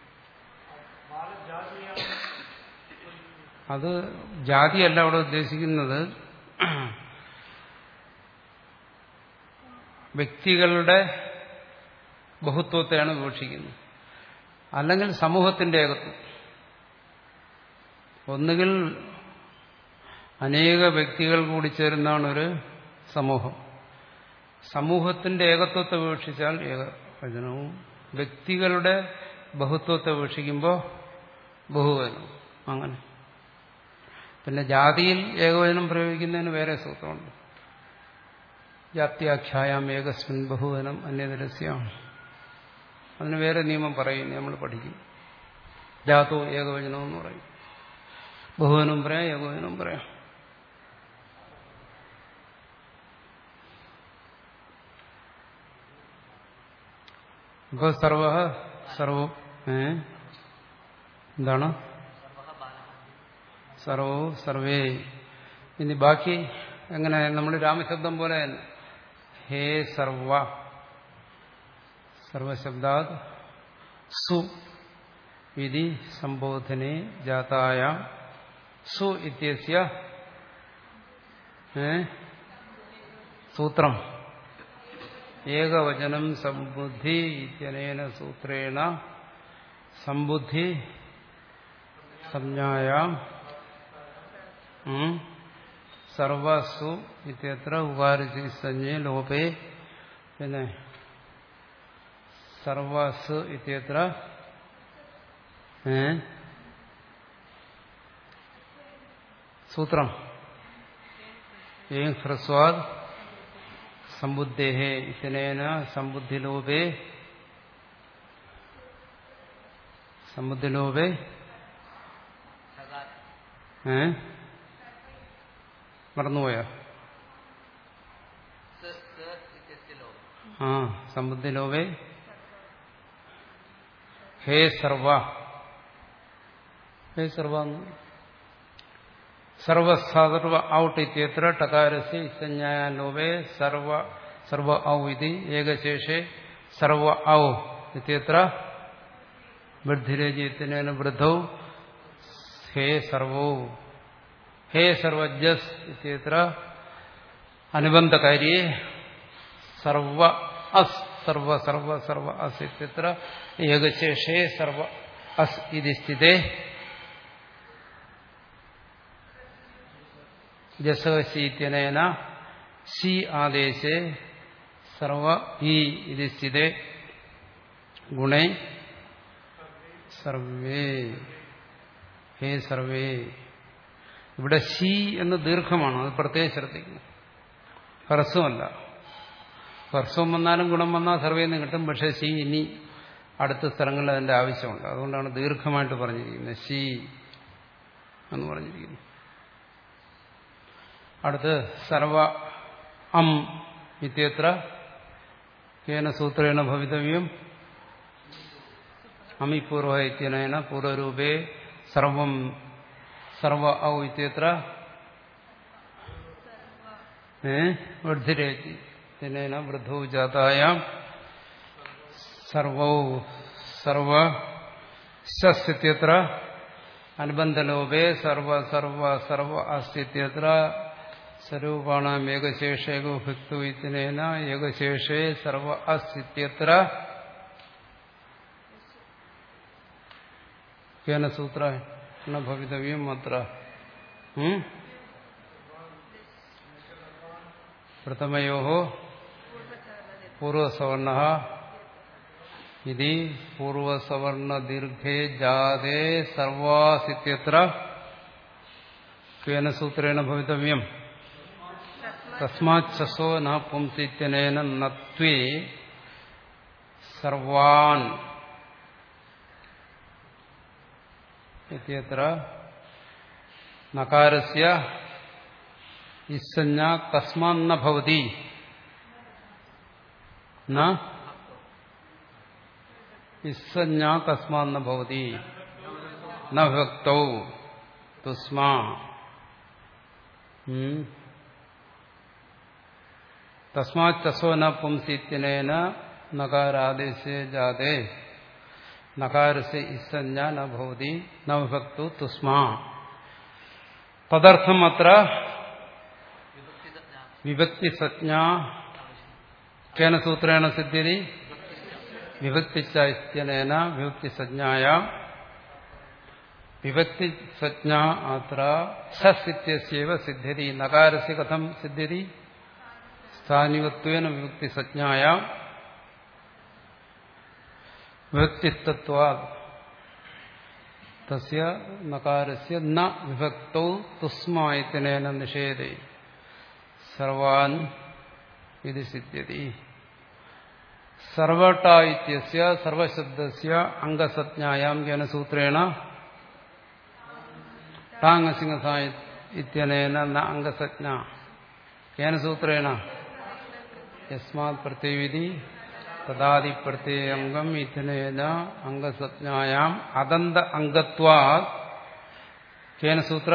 അത് ജാതിയല്ല അവിടെ ഉദ്ദേശിക്കുന്നത് വ്യക്തികളുടെ ബഹുത്വത്തെയാണ് വിവക്ഷിക്കുന്നത് അല്ലെങ്കിൽ സമൂഹത്തിന്റെ ഏകത്വം ഒന്നുകിൽ അനേക വ്യക്തികൾ കൂടി ചേരുന്നതാണ് ഒരു സമൂഹം സമൂഹത്തിന്റെ ഏകത്വത്തെ വീക്ഷിച്ചാൽ ഏകവചനവും വ്യക്തികളുടെ ബഹുത്വത്തെ വീക്ഷിക്കുമ്പോൾ ബഹുവചനവും അങ്ങനെ പിന്നെ ജാതിയിൽ ഏകവചനം പ്രയോഗിക്കുന്നതിന് വേറെ സൂത്രമുണ്ട് ജാത്യാഖ്യായാം ഏകസ്മിൻ ബഹുവനം അന്യതരസ്യം അതിന് വേറെ നിയമം പറയും നമ്മൾ പഠിക്കും ജാതോ ഏകവചനം എന്ന് പറയും ബഹുവനം പറയാം ഏകവചനം പറയാം ഇപ്പൊ സർവ സർവ ഏ എന്താണ് സർവഹ ബാലഹ സർവോ സർവേ ഇനി ബാക്കി എങ്ങനെ നമ്മൾ രാമശബ്ദം പോലെ തന്നെ ഹേ സർവ സർവശബ്ദാത് സു ഇതി സംബോധനെ ജാതായ സു ഇത്യസ്യ ഏ? സൂത്രം ഏകവചനം സമ്പുദ്ധി ഇത്യനേന സൂത്രേണ സമ്പുദ്ധി സംജ്ഞായാം ഉം, സർവസു ഇത്യത്ര ഉപാരിച്ച് സഞ്ജയ ലോപേ പിന്നെ സർവസ് ഇത്യത്ര ഏ സൂത്രം ഏം ഹ്രസ്വാദ് സമ്പുദ്ധേ ഇത്യനേന സമ്പുദ്ധിലോപേ സമ്പുദ്ധിലോപേ സകാർ ഏ മറന്നുപോയോ സ് സ് ഇത്യസ്യ ലോകം ആ സമ്പുദ്ധിലോപേ ഹേ സർവ ഹേ സർവ എന്ന് സർവസർവ ഔട്ട് ഇത്യത്ര ടകാരസ്യ ഇസഞ്ജായ ലോപേ സർവ സർവ ഔ ഇതി ഏകശേഷേ സർവ ഔ ഇത്യത്ര വൃദ്ധിരജിത്തിനേന വൃദ്ധൗ ഹേ സർവോ ഹേ സർവജസ് ഇത്യത്ര അനുബന്ധകാരിയെ സർവ അസ് സർവ സർവ സർവ അസ് ഇത്യത്ര ഏകശേഷേ സർവ അസ് ഇതി സ്ഥിതേ ജസവശീത്യനേന സി ആദേശേ സർവ ഈ ഇതി സ്ഥിതേ ഗുണേ സർവേ ഹേ സർവേ ഇവിടെ ശി എന്ന് ദീർഘമാണ് അത് പ്രത്യേകം ശ്രദ്ധിക്കണം ഹ്രസ്വമല്ല ഹ്രസ്വം വന്നാലും ഗുണം വന്നാൽ സർവേ നിന്ന് കിട്ടും പക്ഷേ ശി ഇനി അടുത്ത സ്ഥലങ്ങളിൽ അതിന്റെ ആവശ്യമുണ്ട് അതുകൊണ്ടാണ് ദീർഘമായിട്ട് പറഞ്ഞിരിക്കുന്നത് ശി എന്ന് പറഞ്ഞിരിക്കുന്നു അടുത്ത് സർവ അം ഇത്യത്ര കേന സൂത്രേണ ഭവിതവ്യം അമിപൂർവ ഇത്യനേന പൂർവരൂപേ സർവം സർവ ഔ ഇത്യത്ര വൃദ്ധിരേത്തി ഇതിനേന വൃദ്ധൗ ജാതായാം സർവൗ സർവ ശസ്യത്യത്ര അനുബന്ധലോപേ സർവ സർവ സർവ അസ്തിത്യത്ര സ്വരൂപാണാം ഏകശേഷേകോ ഭക്തു ഇത്തിനേന ഏകശേഷേ സർവ അസ്തിത്യത്ര കേന സൂത്ര ന ഭവിതവ്യം അത്ര പ്രഥമയോ പൂർവസവർണ ഇതി പൂർവസവർണ ദീർഘേ ജാതേ സർവാസിത്യത്ര കേന സൂത്രേണ ഭവിതവ്യം തസ്മാച്ഛസോ ന പുംസിത്യനേന നത്വേ സർവാൻ ഇത്യത്ര നകാരസ്യ ഇസ്സഞ്ജ കസ്മാന്ന ഭവതി ന ഇസ്സഞ്ജ കസ്മാന്ന ഭവതി ന ഭക്തൗ തുസ്മാ തസ്മാച്ചസോ ന പുംസിത്യനേന നകാരാദേശേ ജാതേ നകാരസ്യ ഇസ്സഞ്ജ ന ഭവതി ന വിഭക്തു തുസ്മാ തദർത്ഥം അത്ര വിഭക്തിസജ്ഞ കേന സൂത്രേണ സിദ്ധ്യതി വിഭക്തിച്ചൈത്യനേന വിഭക്തിസജ്ഞായ വിഭക്തിസജ്ഞ അത്ര സസ്യവ സിദ്ധ്യതി നകാരസ്യ കഥം സിദ്ധ്യതി സ്ഥാനികത്വേന വിഭക്തിസജ്ഞായ വിഭക്തിസ്തത്വാ തസ്യ നകാരസ്യ ന വിഭക്തൗ തുസ്മായത്തിനേന നിഷേധേ സർവാൻ ഇത് സിദ്ധ്യതി സർവട്ട ഇത്യസ്യ സർവശബ്ദസ്യ അംഗസജ്ഞായാം കേന സൂത്രേണ ടാങ്ങസിംഹസായ ഇത്യനേന ന അംഗസജ്ഞ കേന സൂത്രേണ യസ്മാത് പ്രത്യവിധി തദാദി പ്രത്യയംഗം ഇത്യനേന അംഗസജ്ഞായാം അതന്ത അംഗത്വാ കേന സൂത്ര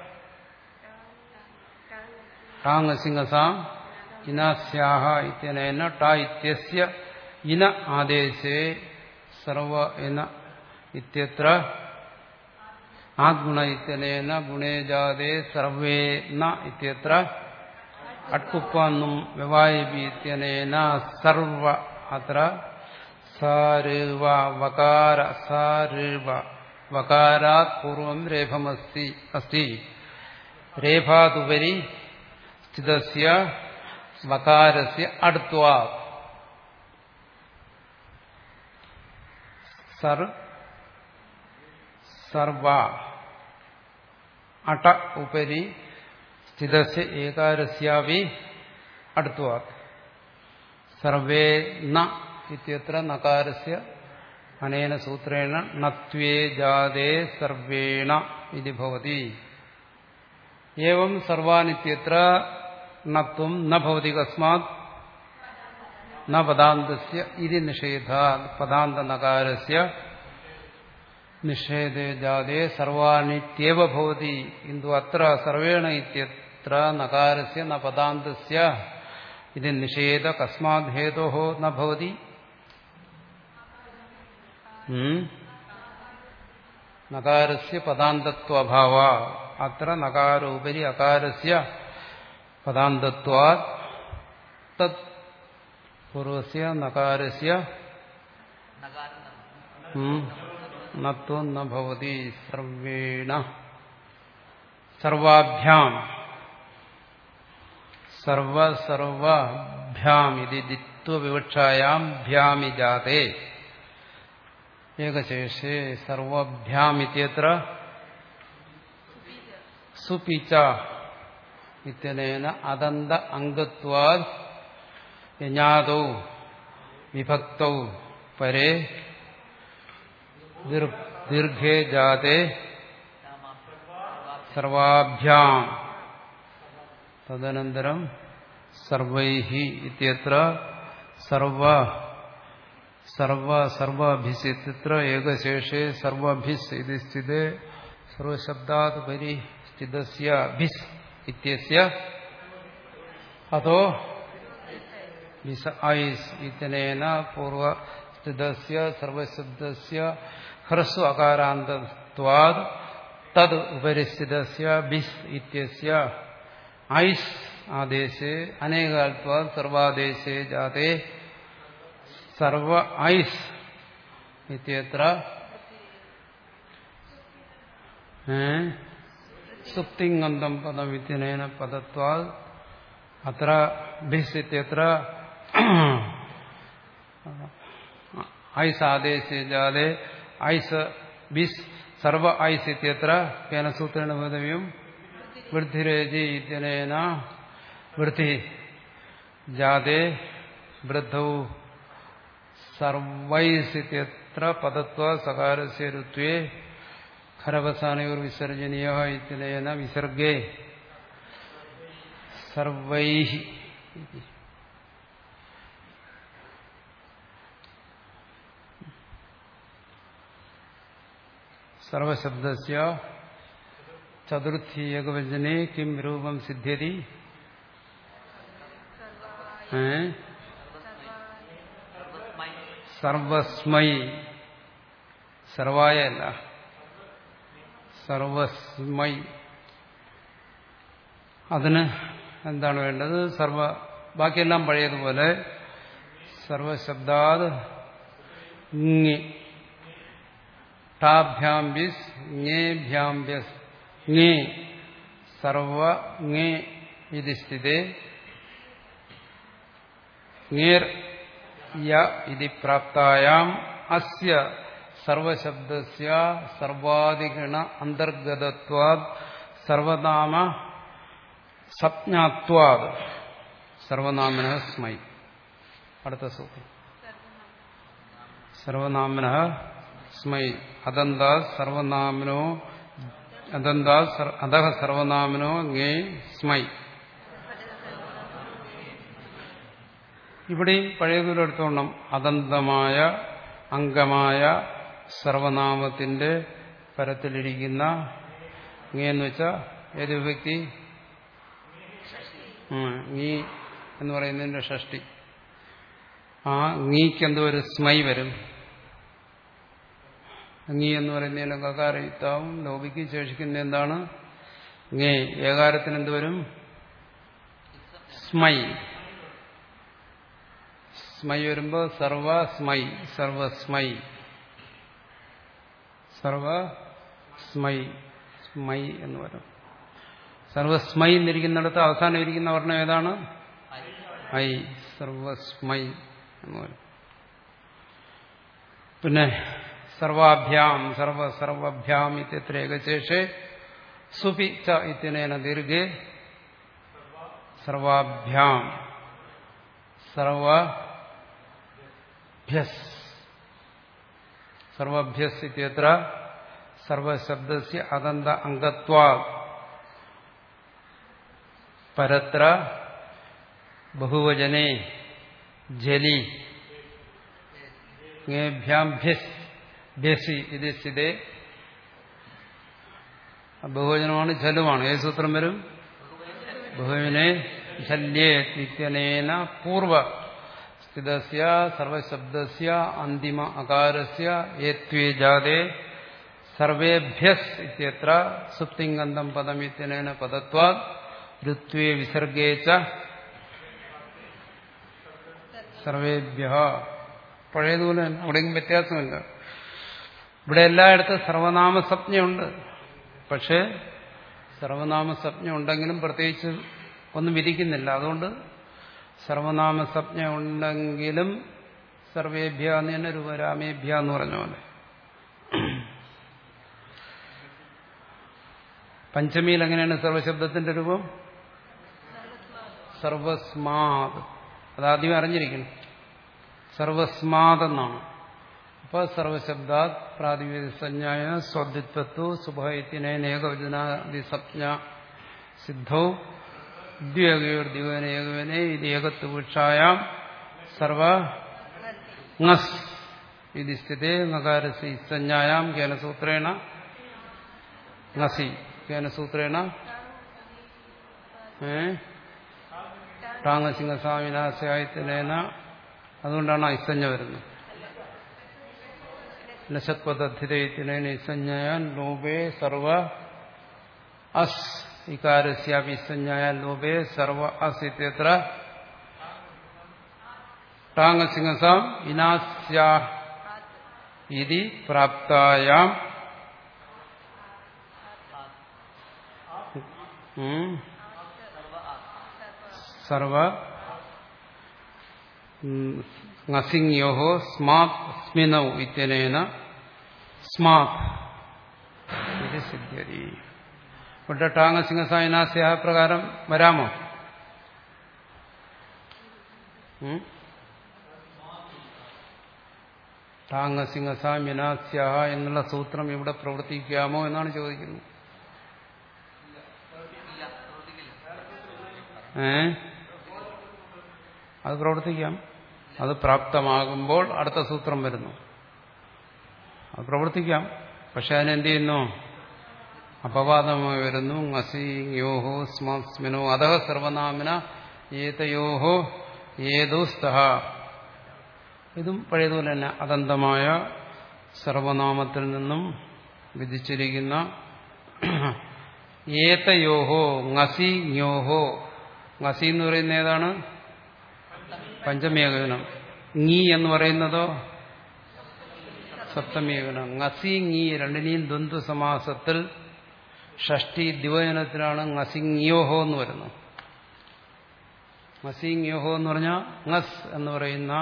ടാങ്ങസിംഹസാം ഇനാസ്യാഹ ഇത്യനേന ട ഇത്യസ്യ ഇന ആദേശേ സർവ ഇന ഇത്യത്ര ആത്ഗുണ ഇത്യനേന ഗുണേ ജാതേ സർവേ ന ഇത്യത്ര അട്കുപ്പാന്നും വ്യവായിബി ഇത്യനേന സർവ അത്ര സാരുവ വകാര സാരുവ വകാരാത് പൂർവം രേഫമസ്തി അസ്തി രേഫാതുപരി സ്ഥിതസ്യ വകാരസ്യ അടുത്വാ സർ സർവ അട ഉപരി സ്ഥിതസ്യ ഏകാരസ്യാവി അടുത്വാ സർവേ ന ഇത്യത്ര നകാരസ്യ അനേന സൂത്രേണ നത്വേ ജാതേ സർവേണ ഇതി ഭവതി ഏവം സർവാനിത്യത്ര നത്വം ന ഭവതി കസ്മാത് ന പദാന്തസ്യ ഇതി നിഷേധ പദാന്ത നകാരസ്യ നിഷേധേ ജാതേ സർവാനിത്യവ ഭവതി കിന്തു അത്ര സർവേണ ഇത്യത്ര നകാരസ്യ ന പദാന്തസ്യ ഇത് നിഷേധ കസ്മാത് ഹേതോ ന ഭവതി നകാരസ്യ പദാന്തത്വഭാവ അത്ര നകാരോപരി അകാരസ്യ പദാന്തത്വാ തത് പൂർവസ്യ നകാരസ്യ നകാരം ന- ഉം, നത്വം ന ഭവതി സർവേണ സർവാഭ്യാം സർവ സർവഭ്യാം ഇത് ദിത്വവിവക്ഷായാം ഭ്യാമി ജാതേ ഏകശേഷേ സർവഭ്യാം ഇത്യത്ര സുപിച്ച ഇത്യനേന അതന്ത അംഗത്വാ യജ്ഞാതൗ വിഭക്തൗ പരേ ദീർ- ദീർഘേ ജാതേ സർവാഭ്യാം തദനന്തരം സർവൈഹി ഇത്യത്ര സർവ സർവ സർവാഭിസ് ഇത്യത്ര ഏകശേഷേ സർവാഭിസ് ഇത് സ്ഥിതേ സർവശബ്ദാത് പരി സ്ഥിതസ്യ അഭിസ് ഇത്യസ്യ അതോ വിസ ഐസ് ഇത്യനേന പൂർവസ്ഥിതസ്യ സർവശബ്ദസ്യ ഹ്രസ്വ അകാരാന്തത്വാത് തത് ഉപരിസ്ഥിതസ്യ ബിസ് ഇത്യസ്യ ഐസ് ആദേശേ അനേകാൽത്വാത് സർവാദേശേ ജാതേ സർവ ഐസ് ഇത്യത്ര സുപ്തിങ്ങന്തം പദം ഇത്യനേന പദത്വാത് അത്ര ഭിസ് ഇത്യത്ര ഐസ് ആദേശേ ജാതേ ഐസ് ബിസ് സർവ ഐസ് ഇത്യത്ര കേന സൂത്രേണ ഭേദവ്യം വൃദ്ധിരേജി ഇത്യനേന വൃദ്ധി ജാതേ വൃദ്ധൗ സർവൈസ് ഇത്യത്ര പദത്വ സകാരസ്യ ഋത്വേ ഖരവസാനയോർ വിസർജനീയ ഇത്യനേന വിസർഗേ സർവൈഹി സർവശബ്ദസ്യ ചതുർത്ഥി ഏകവചനെ കിം രൂപം സിദ്ധ്യതി ഏ? സർവസ്മൈ സർവായ അല്ല സർവസ്മൈ അതിന് എന്താണ് വേണ്ടത് സർവ ബാക്കിയെല്ലാം പഴയതുപോലെ സർവശബ്ദാത് ഇങ്ങി ടാഭ്യാംബിസ് ങേഭ്യാംബ്യസ് ങേ സർവ ങേ ഇത് സ്ഥിതേ ങേർ യ ഇതി പ്രാപ്തായാം അസ്യ സർവശബ്ദസ്യ സർവാധിഗണ അന്തർഗതത്വാത് സർവനാമ സപ്ഞാത്വാത് സർവനാമന സ്മൈ അടുത്ത സൂത്രം സർവനാമന സ്മൈ അദന്താ സർവനാമനോ അദന്താ അധ സർവനാമനോ ങേ സ്മൈ ഇവിടെയും പഴയതുപോലെ എടുത്തോണം അദന്തമായ അംഗമായ സർവനാമത്തിന്റെ പരത്തിലിരിക്കുന്ന എന്ന് വെച്ചാൽ ഏത് വിഭക്തി നീ എന്ന് പറയുന്നതിന്റെ ഷഷ്ടി ആ നീക്ക് എന്തോ ഒരു സ്മൈ വരും നീ എന്ന് പറയുന്നതിന് കകാരയുക്താവും ലോപിക്ക് ശേഷിക്കുന്ന എന്താണ് ngേ ഏകാരത്തിന് എന്ത് വരും സ്മൈ സ്മൈ വരുമ്പോ സർവ സ്മൈ സർവസ്മൈ സർവ സ്മൈ സ്മൈ എന്ന് വരും സർവസ്മൈ എന്നിരിക്കുന്നിടത്ത് അവസാനം ഇരിക്കുന്ന വർണ്ണം ഏതാണ് ഐ സർവസ്മൈ എന്ന് വരും പിന്നെ സർവാഭ്യാം സർവ സർവഭ്യാം ഇത്യത്ര ഏകശേഷേ സുപി ച ഇത്യനേന ദീർഘേ സർവാഭ്യാം സർവഭ്യസ് സർവഭ്യസ് ഇത്യത്ര സർവശബ്ദസ്യ അദന്ത അംഗത്വാ പരത്ര ബഹുവചനെ ജലി േഭ്യാം ഭ്യസ് ഭ്യസി ഇത് സ്ഥിതേ ബഹുവചനമാണ് ജലുമാണ് ഏത് സൂത്രം വരും ബഹുവിനെ ശല്യേ നിത്യനേന പൂർവ സ്ഥിതസ്യ സർവശബ്ദസ്യ അന്തിമ അകാരസ്യ ഏത്വേ ജാതേ സർവേഭ്യസ് ഇത്യത്ര സുപ്തിംഗന്ധം പദം ഇത്യനേന പദത്വാ ഋത്വേ വിസർഗേച്ച സർവേഭ്യ പഴയതുപോലെ തന്നെ അവിടെയും വ്യത്യാസമില്ല ഇവിടെ എല്ലായിടത്തും സർവനാമ സംജ്ഞയുണ്ട് പക്ഷേ സർവനാമ സംജ്ഞ ഉണ്ടെങ്കിലും പ്രത്യേകിച്ച് ഒന്നും വിധിക്കുന്നില്ല അതുകൊണ്ട് സർവനാമ സംജ്ഞ ഉണ്ടെങ്കിലും സർവേഭ്യ എന്ന് തന്നെ രൂപരാമേഭ്യ എന്ന് പറഞ്ഞ പോലെ പഞ്ചമിയിൽ എങ്ങനെയാണ് സർവശബ്ദത്തിന്റെ രൂപം സർവസ്മാത് അതാദ്യം അറിഞ്ഞിരിക്കണം സർവസ്മാതെന്നാണ് അപ്പോൾ സർവശബ്ദാത് പ്രാതിവേദസഞ്ജായ സ്വദ്വിത്വത്വ സുഭയത്തിനേകവചനാദി സംജ്ഞ സിദ്ധൗ ദ്വേകയോർദ്ദിവനേകവനെ ഇത് ഏകത്വപുക്ഷായാം സർവ ങസ് ഇത് സ്ഥിതേ നകാരസി സംജ്ഞായാം കേനസൂത്രേണ ങസി കേനസൂത്രേണ ഏ ടാങ്ങസിംഹസ്വാമിനാശായത്തിനേന അതുകൊണ്ടാണ് ഐസഞ്ജ വരുന്നത് ലശത്വതദ്ധിതയത്തിനേന ഇസഞ്ജയാൻ ലോപേ സർവ അസ് ഇകാരസ്യാപി ഇസഞ്ജയാൻ ലോപേ സർവ അസ് ഇത്യത്ര ടാങ്ങസിംഹസാം വിനാസ്യാ ഇതി പ്രാപ്തായാം ഉം സർവ ngസിംഗ്യോ സ്മാത് സ്മിനൗ ഇത്യനേന സ്മാത് ഇത് സിദ്ധ്യതി ഇവിടെ ടാങ്ങസിംഹസായനാസ്യ പ്രകാരം വരാമോ ടാങ്ങസിംഹസാമ്യനാസ്യ എന്നുള്ള സൂത്രം ഇവിടെ പ്രവർത്തിക്കാമോ എന്നാണ് ചോദിക്കുന്നത് ഇല്ല പ്രവർത്തിക്കില്ല ഏ അത് പ്രവർത്തിക്കാം അത് പ്രാപ്തമാകുമ്പോൾ അടുത്ത സൂത്രം വരുന്നു അത് പ്രവർത്തിക്കാം പക്ഷെ അതിനെന്ത് ചെയ്യുന്നു അപവാദമായി വരുന്നു ngസി യോഹോ സ്മസ്മിനോ അധ സർവനാമിന ഏതയോഹോ ഏതോ സ്തഹ ഇതും പഴയതുപോലെ തന്നെ അദന്തമായ സർവനാമത്തിൽ നിന്നും വിധിച്ചിരിക്കുന്ന ഏതയോഹോ ngസി യോഹോ ngസി എന്ന് പറയുന്ന ഏതാണ് പഞ്ചമേകനം ngി എന്ന് പറയുന്നതോ സപ്തമേകനം ngസി ngി രണ്ടിനെയും ദ്വന്ദ്വ സമാസത്തിൽ ഷഷ്ടി ദിവചനത്തിലാണ് ngസിങ്യോഹോ എന്ന് വരുന്നത് ngസിങ്യോഹോ എന്ന് പറഞ്ഞാൽ ngസ് എന്ന് പറയുന്ന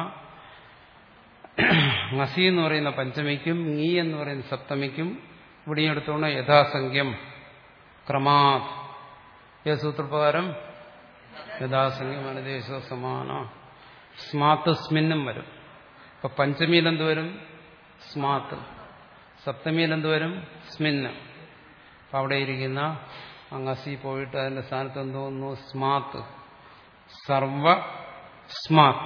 ngസി എന്ന് പറയുന്ന പഞ്ചമിക്കും ngി എന്ന് പറയുന്ന സപ്തമിക്കും ഇവിടെയും എടുത്തോണ്ട് യഥാസംഖ്യം ക്രമാത് ഏത് സൂത്രപ്രകാരം യഥാസംഖ്യം അനുദേശ സമാന സ്മാത്ത് സ്മിന്നും വരും ഇപ്പൊ പഞ്ചമിയിൽ എന്ത് വരും സ്മാത്ത് സപ്തമിയിൽ എന്ത് വരും സ്മിന്ന് അപ്പൊ അവിടെ ഇരിക്കുന്ന അങ്ങസി പോയിട്ട് അതിന്റെ സ്ഥാനത്ത് എന്ത് തോന്നുന്നു സ്മാത്ത് സർവ സ്മാത്ത്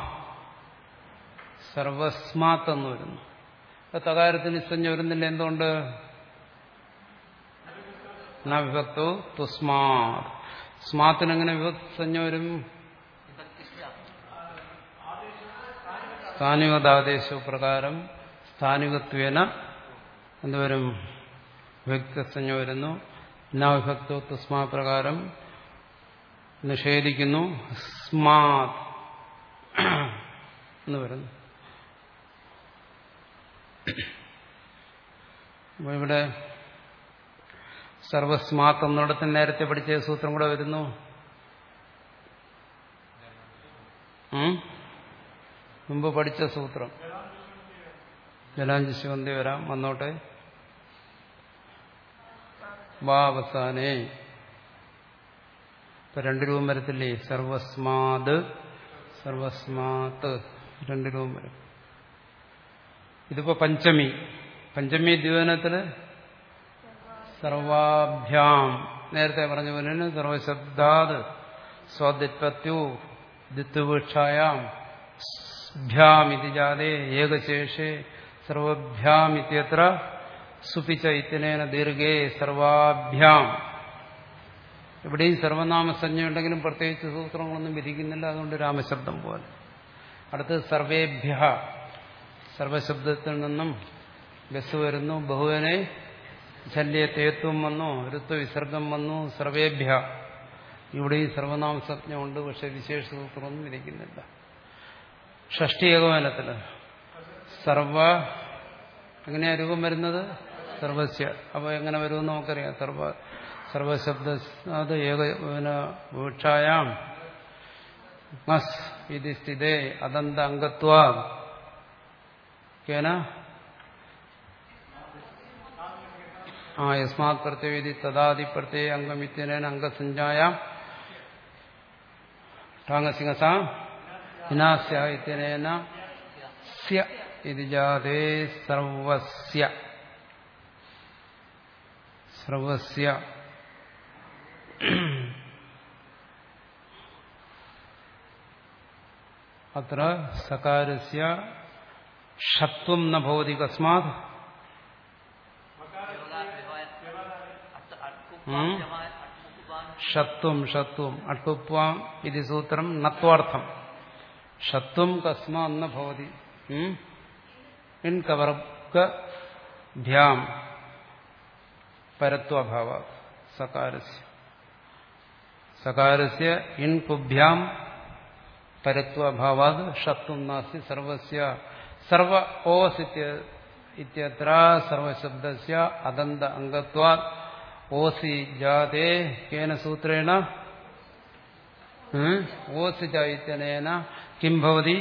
സർവസ്മാത്ത് എന്ന് വരുന്നു അപ്പൊ തകാരത്തിന് ഇസഞ്ഞ വരുന്നില്ല എന്തുകൊണ്ട് വിഭക്തോ തുസ്മാത് സ്മാത്തിന് എങ്ങനെ വിഭക്തസഞ്ജ വരും വിഭക്തിശ്ച സ്ഥാനികതാദേശ പ്രകാരം സ്ഥാനികത്വേന എന്തുവരും വിഭക്തസഞ്ജ വരുന്നു വിഭക്തോ തുസ്മാ പ്രകാരം നിഷേധിക്കുന്നു സ്മാത് എന്ന് വരുന്നു അപ്പൊ ഇവിടെ സർവസ്മാത്ത് എന്നിടത്ത് നേരത്തെ പഠിച്ച സൂത്രം കൂടെ വരുന്നു ഉം? മുമ്പ് പഠിച്ച സൂത്രം ജലാഞ്ജശിവന്തി വരാം വന്നോട്ടെ വാ അവസാനേ ഇപ്പൊ രണ്ട് രൂപം വരത്തില്ലേ സർവസ്മാത് സർവസ്മാത്ത് രണ്ട് രൂപം വരും ഇതിപ്പോ പഞ്ചമി പഞ്ചമി ദ്വിവനത്തില് സർവാഭ്യാം നേരത്തെ പറഞ്ഞ പോലെ തന്നെ സർവശബ്ദാത് സ്വാദിത്വത്യു ദിത്വവൃക്ഷായാം ഭ്യാം ഇതി ജാതേ ഏകശേഷേ സർവഭ്യാം ഇത്യത്ര സുപിച്ച ഇത്യനേന ദീർഘേ സർവാഭ്യാം ഇവിടെയും സർവനാമസഞ്ജയുണ്ടെങ്കിലും പ്രത്യേകിച്ച് സൂത്രങ്ങളൊന്നും വിധിക്കുന്നില്ല അതുകൊണ്ട് രാമശബ്ദം പോലെ അടുത്ത് സർവേഭ്യ സർവശബ്ദത്തിൽ നിന്നും ബസ് വരുന്നു ബഹുവനെ ശല്യത്തേത്വം വന്നു ഋത്വ വിസർഗം വന്നു സർവേഭ്യ ഇവിടെ ഈ സർവനാമസജ്ഞ ഉണ്ട് പക്ഷെ വിശേഷ സൂത്രമൊന്നും വിധിക്കുന്നില്ല ഷഷ്ടി ഏകോപനത്തില് സർവ എങ്ങനെയാ രൂപം വരുന്നത് സർവസ്യ അപ്പോൾ എങ്ങനെ വരുമെന്ന് നമുക്കറിയാം സർവ സർവശബ്ദ അത് ഏക വീക്ഷായാം മസ് ഇത് സ്ഥിതേ അദന്ത അംഗത്വാ കേന ആ യസ്മാത് പ്രത്യവേദി തദാദി പ്രത്യയ അംഗമിത്യനേന അംഗസഞ്ജായാം ഠാങ്ങസിംഹസാം വിനാസ്യ ഇത്യനേന സ്യ ഇത് ജാതേ സർവസ്യ സർവസ്യ അത്ര സകാരസ്യ ഷത്വം ന ഭവതി കസ്മാത് ഉം. ഷത്വം ഷത്വം അട്ടുപ്വാം ഇത് സൂത്രം നത്വാർത്ഥം ഷത്വം കസ്മാ ന ഭവതി ഉം. ഇൻ കവർഗഭ്യാം പരത്വഭാവ സകാരസ്യ സകാരസ്യ ഇൻ കുഭ്യാം പരത്വഭാവാത് ഷത്വം നാസ്തി സർവസ്യ സർവ ഓസ് ഇത്യ- ഇത്യത്ര സർവശബ്ദസ്യ അദന്ത അംഗത്വാ ഓസി ജാതേ കേന സൂത്രേണ ഉം? ഓസി ച ഇത്യനേന കിം ഭവതി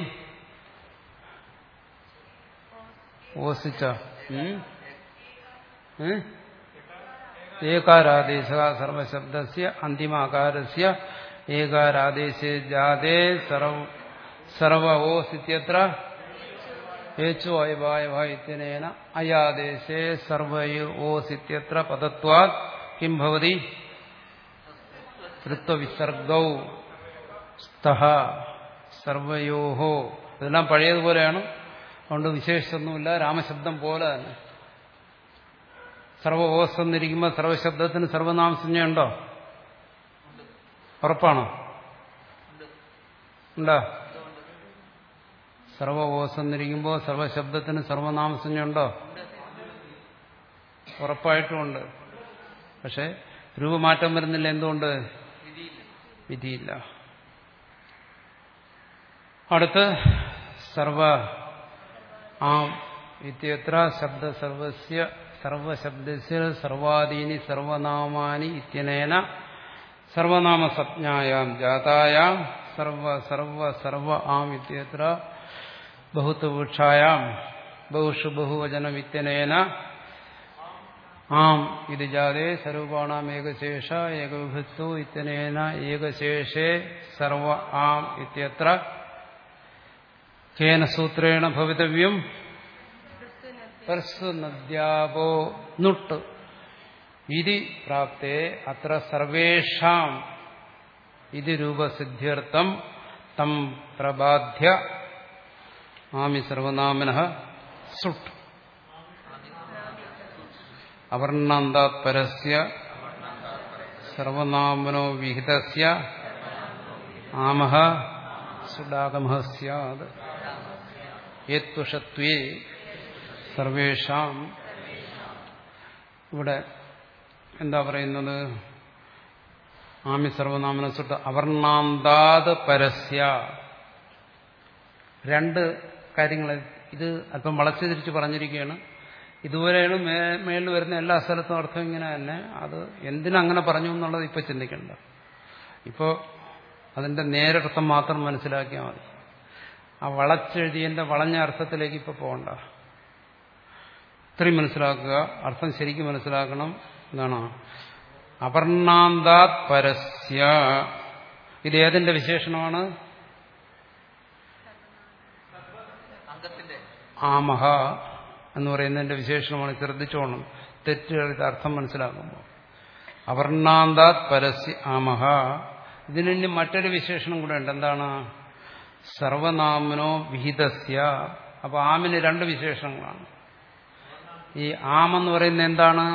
ഓസി ച ഉം? ഉം? ഏകാരാദേശ സർവശബ്ദസ്യ അന്തിമാകാരസ്യ ഏകാരാദേശേ ജാതേ സർവ സർവ ഓസ് ഇത്യത്ര ഏച്ചു അയവായവ ഇത്യനേന അയാദേശേ സർവയോ ഓസ് ഇത്യത്ര പദത്വാത് കിം ഭവതി തൃത്വവിസർഗൗ സ്തഹ സർവയോഹോ ഇതെല്ലാം പഴയതുപോലെയാണ് അതുകൊണ്ട് വിശേഷിച്ചൊന്നുമില്ല രാമശബ്ദം പോലെ തന്നെ സർവ ഓസ് എന്നിരിക്കുമ്പോൾ സർവശബ്ദത്തിന് സർവനാമസഞ്ജയുണ്ടോ ഉറപ്പാണോ ഉണ്ടോ സർവ ഓസ് എന്നിരിക്കുമ്പോൾ സർവശബ്ദത്തിന് സർവനാമസഞ്ജയുണ്ടോ ഉറപ്പായിട്ടുമുണ്ട് പക്ഷെ രൂപമാറ്റം വരുന്നില്ല എന്തുകൊണ്ട് വിധിയില്ല അടുത്ത് സർവ ആം ഇത്യത്ര ശബ്ദ സർവസ്യ സർവശബ്ദസ്യ സർവാദീനി സർവനാമാനി ഇത്യനേന സർവനാമസജ്ഞായാം ജാതായാം സർവ സർവ സർവ ആം ഇത്യത്ര ബഹുത്വവൃക്ഷായാം ബഹുഷു ബഹുവചനമിത്യനേന ആം ഇത് ജാതേ സർവാണാം ഏകശേഷ ഏകവിഭക്തോ ഇത്യനേന ഏകശേഷേ സർവ ആം ഇത്യത്ര കേന സൂത്രേണ ഭവിതവ്യം നദ്യാപോ നുട്ട് ഇതി പ്രാപ്തേ അത്ര സർവേഷാം ഇത് രൂപസിദ്ധ്യർത്ഥം തം പ്രബാധ്യ ആമി സർവനാമന സുട്ട് അവർണാന്താത് പരസ്യ സർവനാമനോ വിഹിതസ്യ ആമഹ സുഡാഗമ സ്യാത് ഏത്വഷത്വേ സർവേഷാം ഇവിടെ എന്താ പറയുന്നത് ആമി സർവനാമന സുട്ട് അവർണാന്താത് പരസ്യ രണ്ട് കാര്യങ്ങൾ ഇത് അല്പം വളച്ചു തിരിച്ച് പറഞ്ഞിരിക്കുകയാണ് ഇതുവരെയാണ് മേ മേളിൽ വരുന്ന എല്ലാ സ്ഥലത്തും അർത്ഥം ഇങ്ങനെ തന്നെ അത് എന്തിനങ്ങനെ പറഞ്ഞു എന്നുള്ളത് ഇപ്പൊ ചിന്തിക്കണ്ട ഇപ്പോൾ അതിന്റെ നേരർത്ഥം മാത്രം മനസ്സിലാക്കിയാൽ മതി ആ വളച്ചെഴുതിയതിന്റെ വളഞ്ഞ അർത്ഥത്തിലേക്ക് ഇപ്പൊ പോകണ്ട ഇത്രയും മനസ്സിലാക്കുക അർത്ഥം ശരിക്കും മനസ്സിലാക്കണം എന്താണ് അപർണാന്താത് പരസ്യ ഇത് ഏതിന്റെ വിശേഷണമാണ് അംഗത്തിന്റെ ആമഹ എന്ന് പറയുന്നതിന്റെ വിശേഷണമാണ് ശ്രദ്ധിച്ചോണം തെറ്റുകളുടെ അർത്ഥം മനസ്സിലാക്കുമ്പോൾ അവർണാന്താത് പരസ്യ ആമഹ ഇതിന് മറ്റൊരു വിശേഷണം കൂടെ ഉണ്ട് എന്താണ് സർവനാമനോ വിഹിതസ്യ അപ്പൊ ആമിന് രണ്ട് വിശേഷണങ്ങളാണ് ഈ ആമെന്ന് പറയുന്നത് എന്താണ്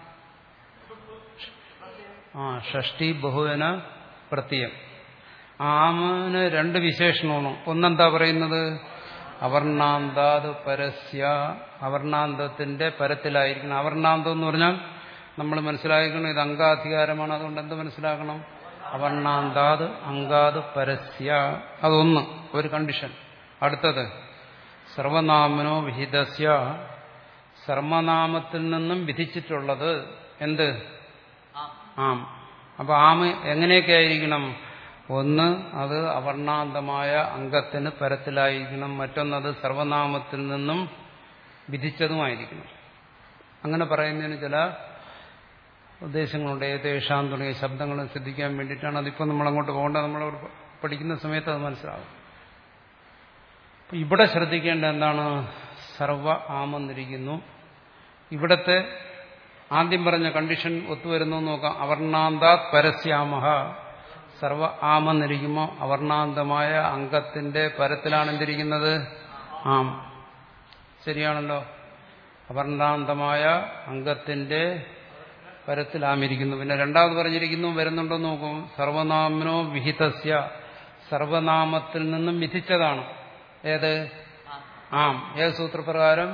ആ ഷഷ്ടി ബഹുവന പ്രത്യയം ആമിന് രണ്ട് വിശേഷണമാണ് ഒന്നെന്താ പറയുന്നത് അവർണാന്താത് പരസ്യ അവർണാന്തത്തിന്റെ പരത്തിലായിരിക്കണം അവർണാന്തം എന്ന് പറഞ്ഞാൽ നമ്മൾ മനസ്സിലാക്കണം ഇത് അംഗാധികാരമാണ് അതുകൊണ്ട് എന്ത് മനസ്സിലാക്കണം അവർണാന്താത് അങ്കാത് പരസ്യ അതൊന്ന് ഒരു കണ്ടീഷൻ അടുത്തത് സർവനാമനോ വിഹിതസ്യ സർവനാമത്തിൽ നിന്നും വിധിച്ചിട്ടുള്ളത് എന്ത് ആം ആം അപ്പൊ ആമ എങ്ങനെയൊക്കെ ആയിരിക്കണം ഒന്ന് അത് അവർണാന്തമായ അംഗത്തിന് പരത്തിലായിരിക്കണം മറ്റൊന്നത് സർവനാമത്തിൽ നിന്നും വിധിച്ചതുമായിരിക്കണം അങ്ങനെ പറയുന്നതിന് ചില ഉദ്ദേശങ്ങളുണ്ട് ഏതേഷാം തുടങ്ങിയ ശബ്ദങ്ങൾ ശ്രദ്ധിക്കാൻ വേണ്ടിയിട്ടാണ് അതിപ്പോൾ നമ്മൾ അങ്ങോട്ട് പോകേണ്ടത് നമ്മൾ പഠിക്കുന്ന സമയത്ത് അത് മനസ്സിലാവും അപ്പൊ ഇവിടെ ശ്രദ്ധിക്കേണ്ട എന്താണ് സർവ ആമെന്നിരിക്കുന്നു ഇവിടത്തെ ആദ്യം പറഞ്ഞ കണ്ടീഷൻ ഒത്തുവരുന്നു എന്ന് നോക്കാം അവർണാന്താത് പരസ്യാമഹ സർവ ആമെന്നിരിക്കുമ്പോൾ അവർണാന്തമായ അംഗത്തിന്റെ പരത്തിലാണ് എന്തിരിക്കുന്നത് ആം ശരിയാണല്ലോ അവർണാന്തമായ അംഗത്തിന്റെ പരത്തിലാമിരിക്കുന്നു പിന്നെ രണ്ടാമത് പറഞ്ഞിരിക്കുന്നു വരുന്നുണ്ടോ എന്ന് നോക്കും സർവനാമനോ വിഹിതസ്യ സർവനാമത്തിൽ നിന്നും വിധിച്ചതാണ് ഏത് ആം ആം ഏത് സൂത്രപ്രകാരം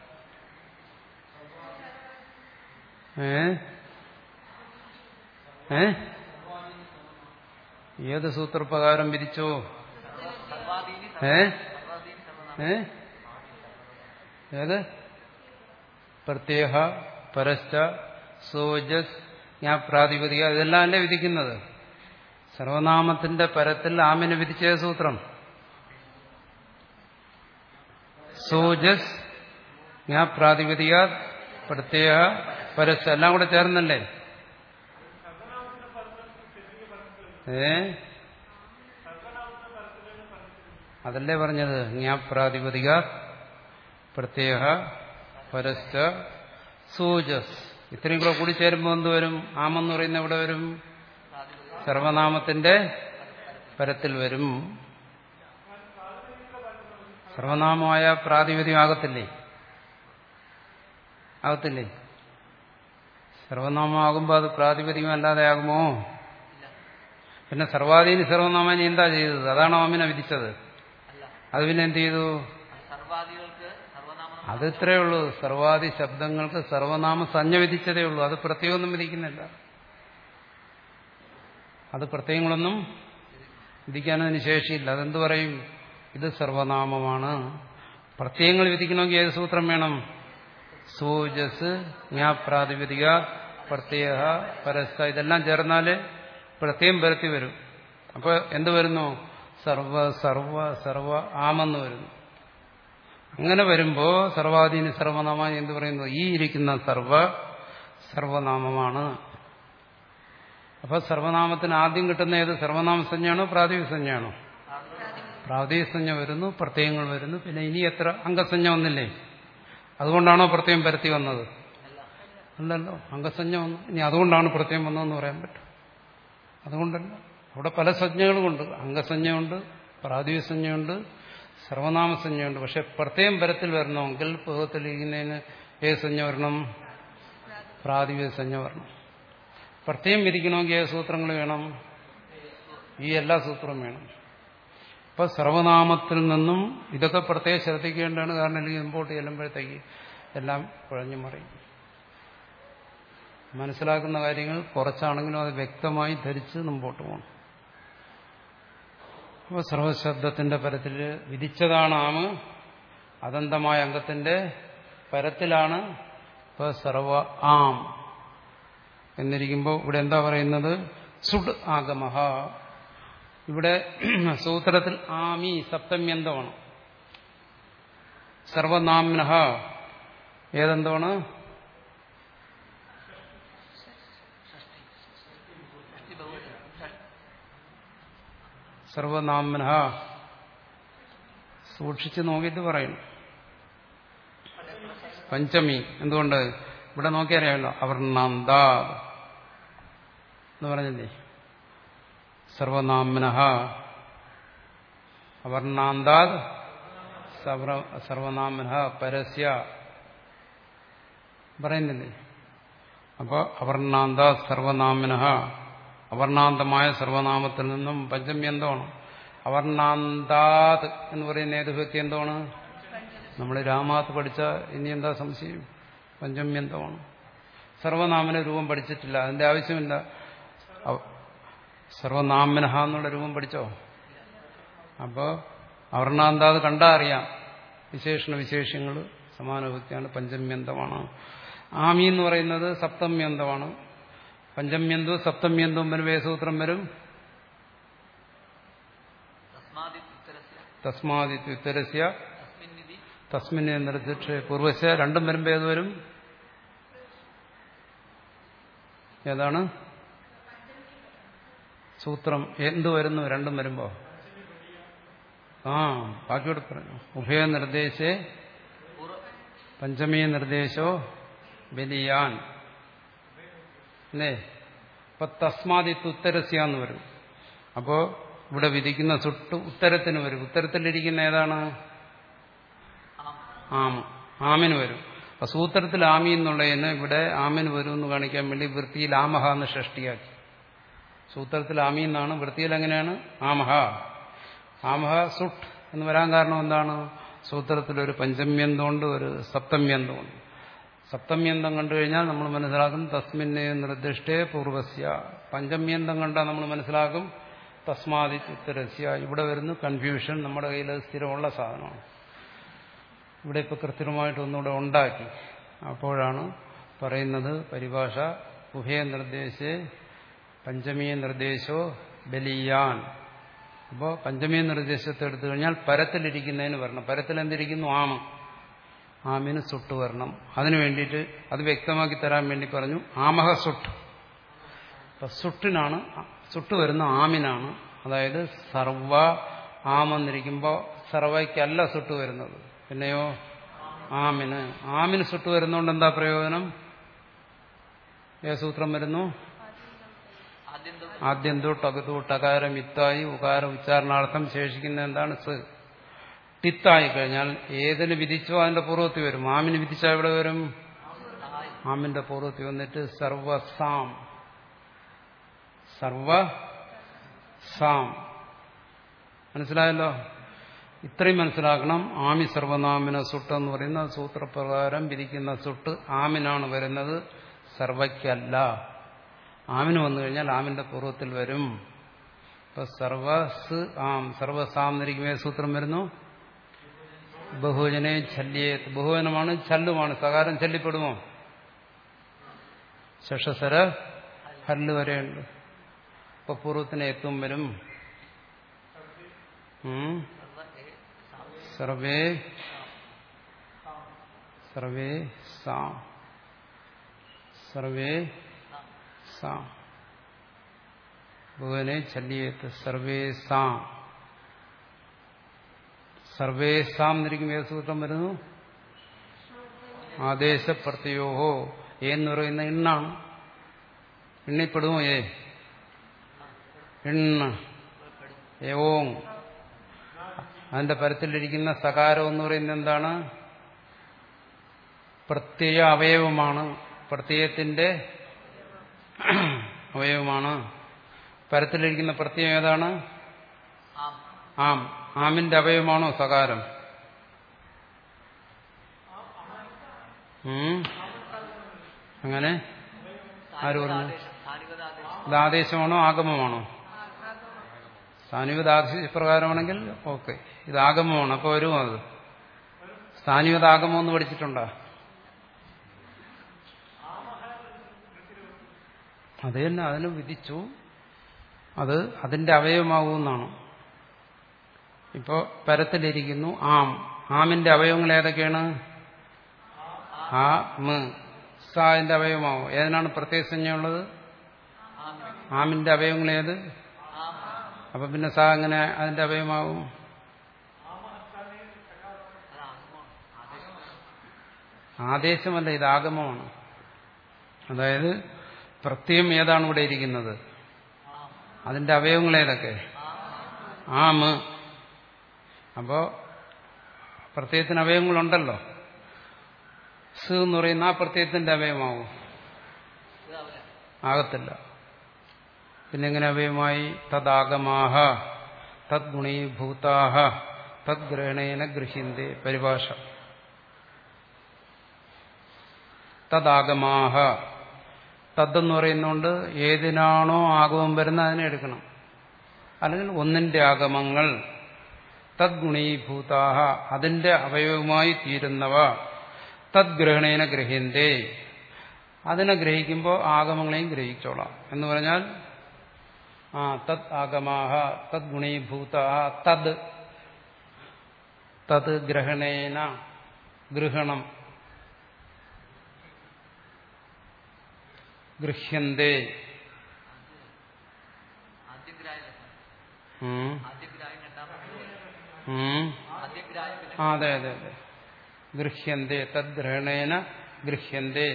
ഏ ഏ ഏത് സൂത്രപ്രകാരം വിധിച്ചോ സർവാദീനി ഏ സർവാദീനി സർവനാമ ഏ ഏത് പ്രത്യേക പരശ്ച സോജസ് ഞാൻ പ്രാതിപതിക ഇതെല്ലാം അല്ലേ വിധിക്കുന്നത് സർവനാമത്തിന്റെ പരത്തിൽ ആമിനെ വിധിച്ച സൂത്രം സോജസ് ഞാൻ പ്രാതിപതിക പ്രത്യേക പരസ് എല്ലാം കൂടെ ചേർന്നല്ലേ ഏ അതല്ലേ പറഞ്ഞത് ഞാൻ പ്രാതിപതിക പ്രത്യേക പരസ്ച സൂജസ് ഇത്രയും കൂടെ കൂടി ചേരുമ്പോൾ എന്ത് വരും ആമെന്ന് പറയുന്ന എവിടെ വരും സർവനാമത്തിന്റെ പരത്തിൽ വരും സർവനാമമായ പ്രാതിപതികം ആകത്തില്ലേ ആകത്തില്ലേ സർവനാമമാകുമ്പോൾ അത് പ്രാതിപതികം അല്ലാതെ ആകുമോ പിന്നെ സർവാധീനി സർവനാമാനി എന്താ ചെയ്തത് അതാണോ അമ്മിനെ വിധിച്ചത് അല്ല അത് പിന്നെ എന്ത് ചെയ്തു അത് സർവാദികൾക്ക് സർവനാമം അത് ഇത്രയേ ഉള്ളൂ സർവാദി ശബ്ദങ്ങൾക്ക് സർവനാമ സഞ്ജ വിധിച്ചതേ ഉള്ളൂ അത് പ്രത്യേകമൊന്നും വിധിക്കുന്നില്ല അത് പ്രത്യേകങ്ങളൊന്നും വിധിക്കാനതിന് ശേഷിയില്ല അതെന്ത് പറയും ഇത് സർവനാമമാണ് പ്രത്യയങ്ങൾ വിധിക്കണമെങ്കിൽ ഏത് സൂത്രം വേണം സൂജസ് ജ്ഞാപ്രാതിപതിക പ്രത്യേക പരസ്ഥ ഇതെല്ലാം ചേർന്നാൽ പ്രത്യേകം പരത്തി വരും അപ്പോൾ എന്ത് വരുന്നു സർവ സർവ സർവ ആമെന്ന് വരുന്നു അങ്ങനെ വരുമ്പോൾ സർവാധീന സർവനാമ എന്ന് പറയുന്നത് ഈ ഇരിക്കുന്ന സർവ സർവനാമമാണ് അപ്പൊ സർവനാമത്തിന് ആദ്യം കിട്ടുന്ന ഏത് സർവനാമസഞ്ജയാണോ പ്രാതിപസഞ്ജയാണോ പ്രാതിസഞ്ജ വരുന്നു പ്രത്യയങ്ങൾ വരുന്നു പിന്നെ ഇനി എത്ര അംഗസഞ്ജ വന്നില്ലേ അതുകൊണ്ടാണോ പ്രത്യയം പരത്തി വന്നത് അല്ലല്ലോ അംഗസഞ്ജ വന്നു ഇനി അതുകൊണ്ടാണ് പ്രത്യയം വന്നതെന്ന് പറയാൻ പറ്റും അതുകൊണ്ടല്ല അവിടെ പല സംജ്ഞകളുമുണ്ട് അംഗസഞ്ജയുണ്ട് പ്രാതിസഞ്ജയുണ്ട് സർവനാമസഞ്ജയുണ്ട് പക്ഷെ പ്രത്യേകം പരത്തിൽ വരണമെങ്കിൽ പുസ്തകത്തിലിരിക്കുന്നതിന് ഏത് സഞ്ജ വരണം പ്രാതിപ സഞ്ജ വരണം പ്രത്യേകം വിധിക്കണമെങ്കിൽ ഏത് സൂത്രങ്ങൾ വേണം ഈ എല്ലാ സൂത്രവും വേണം അപ്പൊ സർവനാമത്തിൽ നിന്നും ഇതൊക്കെ പ്രത്യേകം ശ്രദ്ധിക്കേണ്ടതാണ് കാരണം അല്ലെങ്കിൽ മുമ്പോട്ട് ചെല്ലുമ്പോഴത്തേക്ക് എല്ലാം കുഴഞ്ഞു മറിയും മനസ്സിലാക്കുന്ന കാര്യങ്ങൾ കുറച്ചാണെങ്കിലും അത് വ്യക്തമായി ധരിച്ച് മുമ്പോട്ട് പോകണം അപ്പോൾ സർവശബ്ദത്തിന്റെ പരത്തിൽ വിധിച്ചതാണ് ആമ് അദന്തമായ അംഗത്തിന്റെ പരത്തിലാണ് ഇപ്പൊ സർവ ആം എന്നിരിക്കുമ്പോൾ ഇവിടെ എന്താ പറയുന്നത് സുഡ് ആഗമഹ ഇവിടെ സൂത്രത്തിൽ ആമി സപ്തമ്യന്തമാണ് സർവനാമ്നഹ ഏതെന്തമാണ് ഷഷ്ടി ബഹുവചനം ഷഷ്ടി സർവനാമ്നഹ സൂക്ഷിച്ച് നോക്കിയിട്ട് പറയണം പഞ്ചമി എന്തുകൊണ്ട് ഇവിടെ നോക്കിയറിയാമല്ലോ അവർണാന്ത എന്ന് പറഞ്ഞില്ലേ സർവനാമ്നഹ അവർണാന്താത് സർവനാമന പരസ്യ പറയുന്നില്ലേ അപ്പോൾ അവർണാന്ത സർവനാമന അവർണാന്തമായ സർവനാമത്തിൽ നിന്നും പഞ്ചമി എന്താണ് അവർണാന്താത് എന്ന് പറയുന്ന ഏത് വ്യക്തി എന്താണ് നമ്മൾ രാമാത്ത് പഠിച്ച ഇനി എന്താ സംശയം പഞ്ചമി എന്താണ് സർവനാമന രൂപം പഠിച്ചിട്ടില്ല അതിന്റെ ആവശ്യമില്ല അവ- സർവനാമനഹ എന്നുള്ള രൂപം പഠിച്ചോ അപ്പോൾ അവർണാന്താത് കണ്ടാ അറിയാം വിശേഷണ വിശേഷങ്ങൾ സമാനഭക്തിയാണ് പഞ്ചമ്യന്തമാണ് ആമി എന്ന് പറയുന്നത് സപ്തമ്യന്തമാണ് പഞ്ചമ്യന്തവും സപ്തമ്യന്തവും വരും വേസൂത്രം വരും തസ്മാദിത്യുത്തരസ്യ തസ്മാദിത്യുത്തരസ്യ തസ്മിന്നിധി തസ്മിനെ നിർദ്ദിക്ഷ പൂർവശ രണ്ടും വരുമ്പോൾ ഏത് വരും ഏതാണ് സൂത്രം എന്ത് വരുന്നു രണ്ടും വരുമ്പോ ആ ബാക്കിയോട് പറഞ്ഞു ഉഭയ നിർദ്ദേശേ പൂർവ പഞ്ചമീ നിർദ്ദേശോ ബലിയാൻ അല്ലേ ഇപ്പൊ തസ്മാദിത്ത് ഉത്തരസ്യാന്ന് വരും അപ്പോ ഇവിടെ വിധിക്കുന്ന സുട്ട് ഉത്തരത്തിന് വരും ഉത്തരത്തിലിരിക്കുന്ന ഏതാണ് ആം ആമ ആമിന് വരും അപ്പൊ സൂത്രത്തിൽ ആമി എന്നുള്ളതിന് ഇവിടെ ആമിന് വരും എന്ന് കാണിക്കാൻ വേണ്ടി വൃത്തിയിൽ ആമഹ എന്ന് ഷഷ്ടിയാക്കി സൂത്രത്തിൽ ആമി എന്നാണ് വൃത്തിയിൽ എങ്ങനെയാണ് ആമഹ ആമഹ സുട്ട് എന്ന് വരാൻ കാരണം എന്താണ് സൂത്രത്തിൽ ഒരു പഞ്ചമ്യന്തമുണ്ട് ഒരു സപ്തമ്യന്തമുണ്ട് സപ്തമ്യന്തം കണ്ടു കഴിഞ്ഞാൽ നമ്മൾ മനസ്സിലാക്കും തസ്മിന്നെ നിർദ്ദിഷ്ടേ പൂർവസ്യ പഞ്ചമ്യന്തം കണ്ടാൽ നമ്മൾ മനസ്സിലാക്കും തസ്മാതി ഉത്തരസ്യ ഇവിടെ വരുന്നു കൺഫ്യൂഷൻ നമ്മുടെ കയ്യിൽ അത് സ്ഥിരമുള്ള സാധനമാണ് ഇവിടെ ഇപ്പോൾ കൃത്രിമമായിട്ട് ഒന്നുകൂടെ ഉണ്ടാക്കി അപ്പോഴാണ് പറയുന്നത് പരിഭാഷ ഉഭയ നിർദ്ദേശേ പഞ്ചമീയ നിർദ്ദേശോ ബലിയാൻ അപ്പോൾ പഞ്ചമീയ നിർദ്ദേശത്തെ എടുത്തു കഴിഞ്ഞാൽ പരത്തിലിരിക്കുന്നതിന് വരണം പരത്തിൽ എന്തിരിക്കുന്നു ആമ ആമിന് സുട്ട് വരണം അതിനു വേണ്ടിയിട്ട് അത് വ്യക്തമാക്കി തരാൻ വേണ്ടി പറഞ്ഞു ആമഹ സുട്ട് അപ്പൊ സുട്ടിനാണ് സുട്ട് വരുന്ന ആമിനാണ് അതായത് സർവ ആമെന്നിരിക്കുമ്പോൾ സർവയ്ക്കല്ല സുട്ട് വരുന്നത് പിന്നെയോ ആമിന് ആമിന് സുട്ട് വരുന്നതുകൊണ്ട് എന്താ പ്രയോജനം ഏ സൂത്രം വരുന്നു ആദ്യം തൊട്ട് ആദ്യം തൊട്ട് അകത്തു ടകാരം ഇത്തായി ഉകാരം ഉച്ചാരണാർത്ഥം ശേഷിക്കുന്ന എന്താണ് സ് ടിത്തായി കഴിഞ്ഞാൽ ഏതിന് വിധിച്ചോ അതിന്റെ പൂർവ്വത്തിൽ വരും ആമിന് വിധിച്ചാൽ എവിടെ വരും തായ് ആമിന്റെ പൂർവ്വത്തിൽ വന്നിട്ട് സർവസാം സർവ സാം മനസ്സിലായല്ലോ ഇത്രയും മനസ്സിലാക്കണം ആമി സർവനാമിന സുട്ട് എന്ന് പറയുന്ന സൂത്രപ്രകാരം വിധിക്കുന്ന സുട്ട് ആമിനാണ് വരുന്നത് സർവയ്ക്കല്ല ആമിന് വന്നു കഴിഞ്ഞാൽ ആമിന്റെ പൂർവ്വത്തിൽ വരും ഇപ്പൊ സർവസ് ആം സർവസാം എന്നിരിക്കുമേ സൂത്രം വരുന്നു ബഹുജനെ ഛല്യേ ബഹുവനമാണ് ഛല്ലുമാണ് സകാരം ചൊല്ലിപ്പെടുമോ ശഷസര ഹല്ല് വരെയുണ്ട് ഇപ്പൊ പൂർവ്വത്തിന് എത്തും വരും ഉം. സർവ ഏ സാം സർവേ സർവേ സാം സർവേ സാം ഭുവനെ ചല്ലിയേത്ത് സർവേ സാം സർവേ സാം എന്നിരിക്കും ഏത് സൂത്രം വരുന്നു ആദേശപ്രത്യോഹോ എന്ന് പറയുന്ന എണ്ണാണ് എണ്ണിപ്പെടുമോ ഏ എണ്ണ ഏവോങ് അതിന്റെ പരത്തിലിരിക്കുന്ന സകാരം എന്ന് പറയുന്നത് എന്താണ് പ്രത്യയ അവയവമാണ് പ്രത്യയത്തിന്റെ അവയവമാണ് പരത്തിലിരിക്കുന്ന പ്രത്യയം ഏതാണ് ആം ആം ആമിന്റെ അവയവമാണോ സകാരം ഉം. അങ്ങനെ ആര് പറഞ്ഞു? സ്ഥാനികതാദേശം സ്ഥാനികതാദേശം ഇത് ആദേശമാണോ ആഗമമാണോ സ്ഥാനികത ആദേശപ്രകാരമാണെങ്കിൽ ഓക്കെ ഇത് ആഗമമാണ് അപ്പൊ വരുമോ അത് സ്ഥാനികത ആഗമം എന്ന് പഠിച്ചിട്ടുണ്ടോ അത് തന്നെ അതിന് വിധിച്ചു അത് അതിന്റെ അവയവമാകുമെന്നാണ് ഇപ്പോ പരത്തിലിരിക്കുന്നു ആം ആമിന്റെ അവയവങ്ങൾ ഏതൊക്കെയാണ് ആ മ് സാന്റെ അവയവമാവും ഏതിനാണ് പ്രത്യയസഞ്ജയുള്ളത് ആം ആമിന്റെ അവയവങ്ങൾ ഏത് ആം അപ്പൊ പിന്നെ സാ എങ്ങനെ അതിന്റെ അവയവമാവും അത് ആഗമമാണ് ആദേശം ആദേശമല്ല ഇത് ആഗമമാണ് അതായത് പ്രത്യയം ഏതാണ് ഇവിടെ ഇരിക്കുന്നത് ആം അതിന്റെ അവയവങ്ങൾ ഏതൊക്കെ ആം ആമ് അപ്പോ പ്രത്യയത്തിന് അവയവങ്ങളുണ്ടല്ലോ സ് എന്ന് പറയുന്ന ആ പ്രത്യയത്തിന്റെ അവയവമാവും ഇതാവില്ല ആകത്തില്ല പിന്നെ എങ്ങനെ അവയവമായി തദാഗമാഹ തദ്ഗുണീഭൂതാഹ തദ്ഗ്രഹണേന ഗൃഹ്യന്തേ പരിഭാഷ തദാഗമാഹ തദ്ദെന്ന് പറയുന്നതുകൊണ്ട് ഏതിനാണോ ആഗമം വരുന്നത് അതിനെ എടുക്കണം അല്ലെങ്കിൽ ഒന്നിന്റെ ആഗമങ്ങൾ തദ്ഗുണീഭൂതാഹ അതിന്റെ അവയവമായി തീരുന്നവ തദ്ഗ്രഹണേന ഗ്രഹ്യന്തേ അതിനെ ഗ്രഹിക്കുമ്പോൾ ആഗമങ്ങളെയും ഗ്രഹിച്ചോളാം എന്ന് പറഞ്ഞാൽ ആ തത് ആഗമാഹ തദ്ഗുണീഭൂത തത് തത് ഗ്രഹണേന ഗൃഹണം ഗൃഹ്യന്തേ ആദ്യഗ്രാഹ്യം ഉം. ആദ്യഗ്രാഹ്യം രണ്ടാമത്തെ ഉം. ആദ്യഗ്രാഹ്യം പിന്നെ ആ, അതെ അതെ അതെ ഗൃഹ്യന്തേ തദ്ഗ്രഹണേന ഗൃഹ്യന്തേ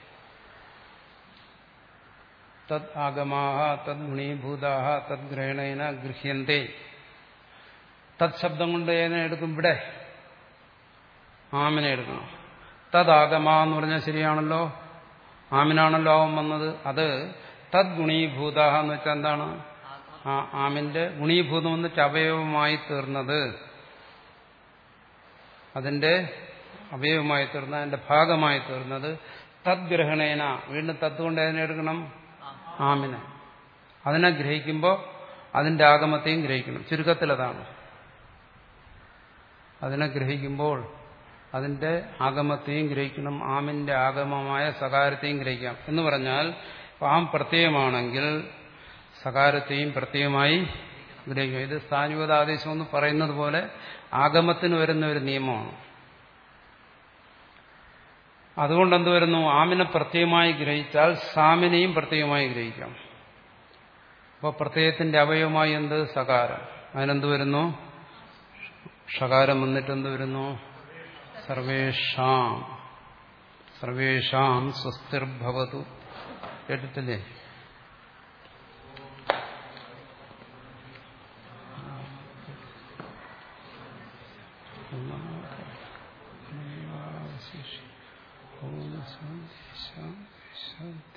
തദ് ആഗമാഹ തദ് ഗുണീഭൂതാഹ തദ്ഗ്രഹണേന ഗൃഹ്യന്തേ തത് ശബ്ദം കൊണ്ട് ഏതിനെ എടുക്കും ഇവിടെ ആമിനെ എടുക്കണം തദാഗമ എന്ന് പറഞ്ഞാൽ ശരിയാണല്ലോ ആമിനാണല്ലോ ആവും വന്നത് അത് തദ് ഗുണീഭൂതാഹ എന്ന് വെച്ചാൽ എന്താണ് ആ ആമിന്റെ ഗുണീഭൂതം എന്നിട്ട് അവയവമായി തീർന്നത് അതിന്റെ അവയവമായി തീർന്ന അതിന്റെ ഭാഗമായി തീർന്നത് തദ്ഗ്രഹണേന വീണ്ടും തത്ത് കൊണ്ട് അതിനെ എടുക്കണം ആമിനെ അതിനെ ഗ്രഹിക്കുമ്പോൾ അതിന്റെ ആഗമത്തെയും ഗ്രഹിക്കണം ചുരുക്കത്തിൽ അതാണ് അതിനെ ഗ്രഹിക്കുമ്പോൾ അതിന്റെ ആഗമത്തെയും ഗ്രഹിക്കണം ആമിന്റെ ആഗമമായ സകാരത്തെയും ഗ്രഹിക്കാം എന്ന് പറഞ്ഞാൽ ആം പ്രത്യയമാണെങ്കിൽ സകാരത്തെയും പ്രത്യയമായി ഗ്രഹിക്കും ഇത് സ്ഥാനിപതാദേശം എന്ന് പറയുന്നത് പോലെ ആഗമത്തിന് വരുന്ന ഒരു നിയമമാണ് അതുകൊണ്ട് എന്ത് വരുന്നു ആമിനെ പ്രത്യയമായി ഗ്രഹിച്ചാൽ സാമിനെയും പ്രത്യയമായി ഗ്രഹിക്കാം അപ്പോൾ പ്രത്യയത്തിന്റെ അവയവമായി എന്ത് സകാരം അതിനെന്ത് വരുന്നു ഷകാരം വന്നിട്ട് എന്ത് വരുന്നു സർവേഷാം സർവേഷാം സ്വസ്തിർഭവതു കേട്ടിട്ടില്ലേ ഓം ശാന്തി ശാന്തി ശാന്തി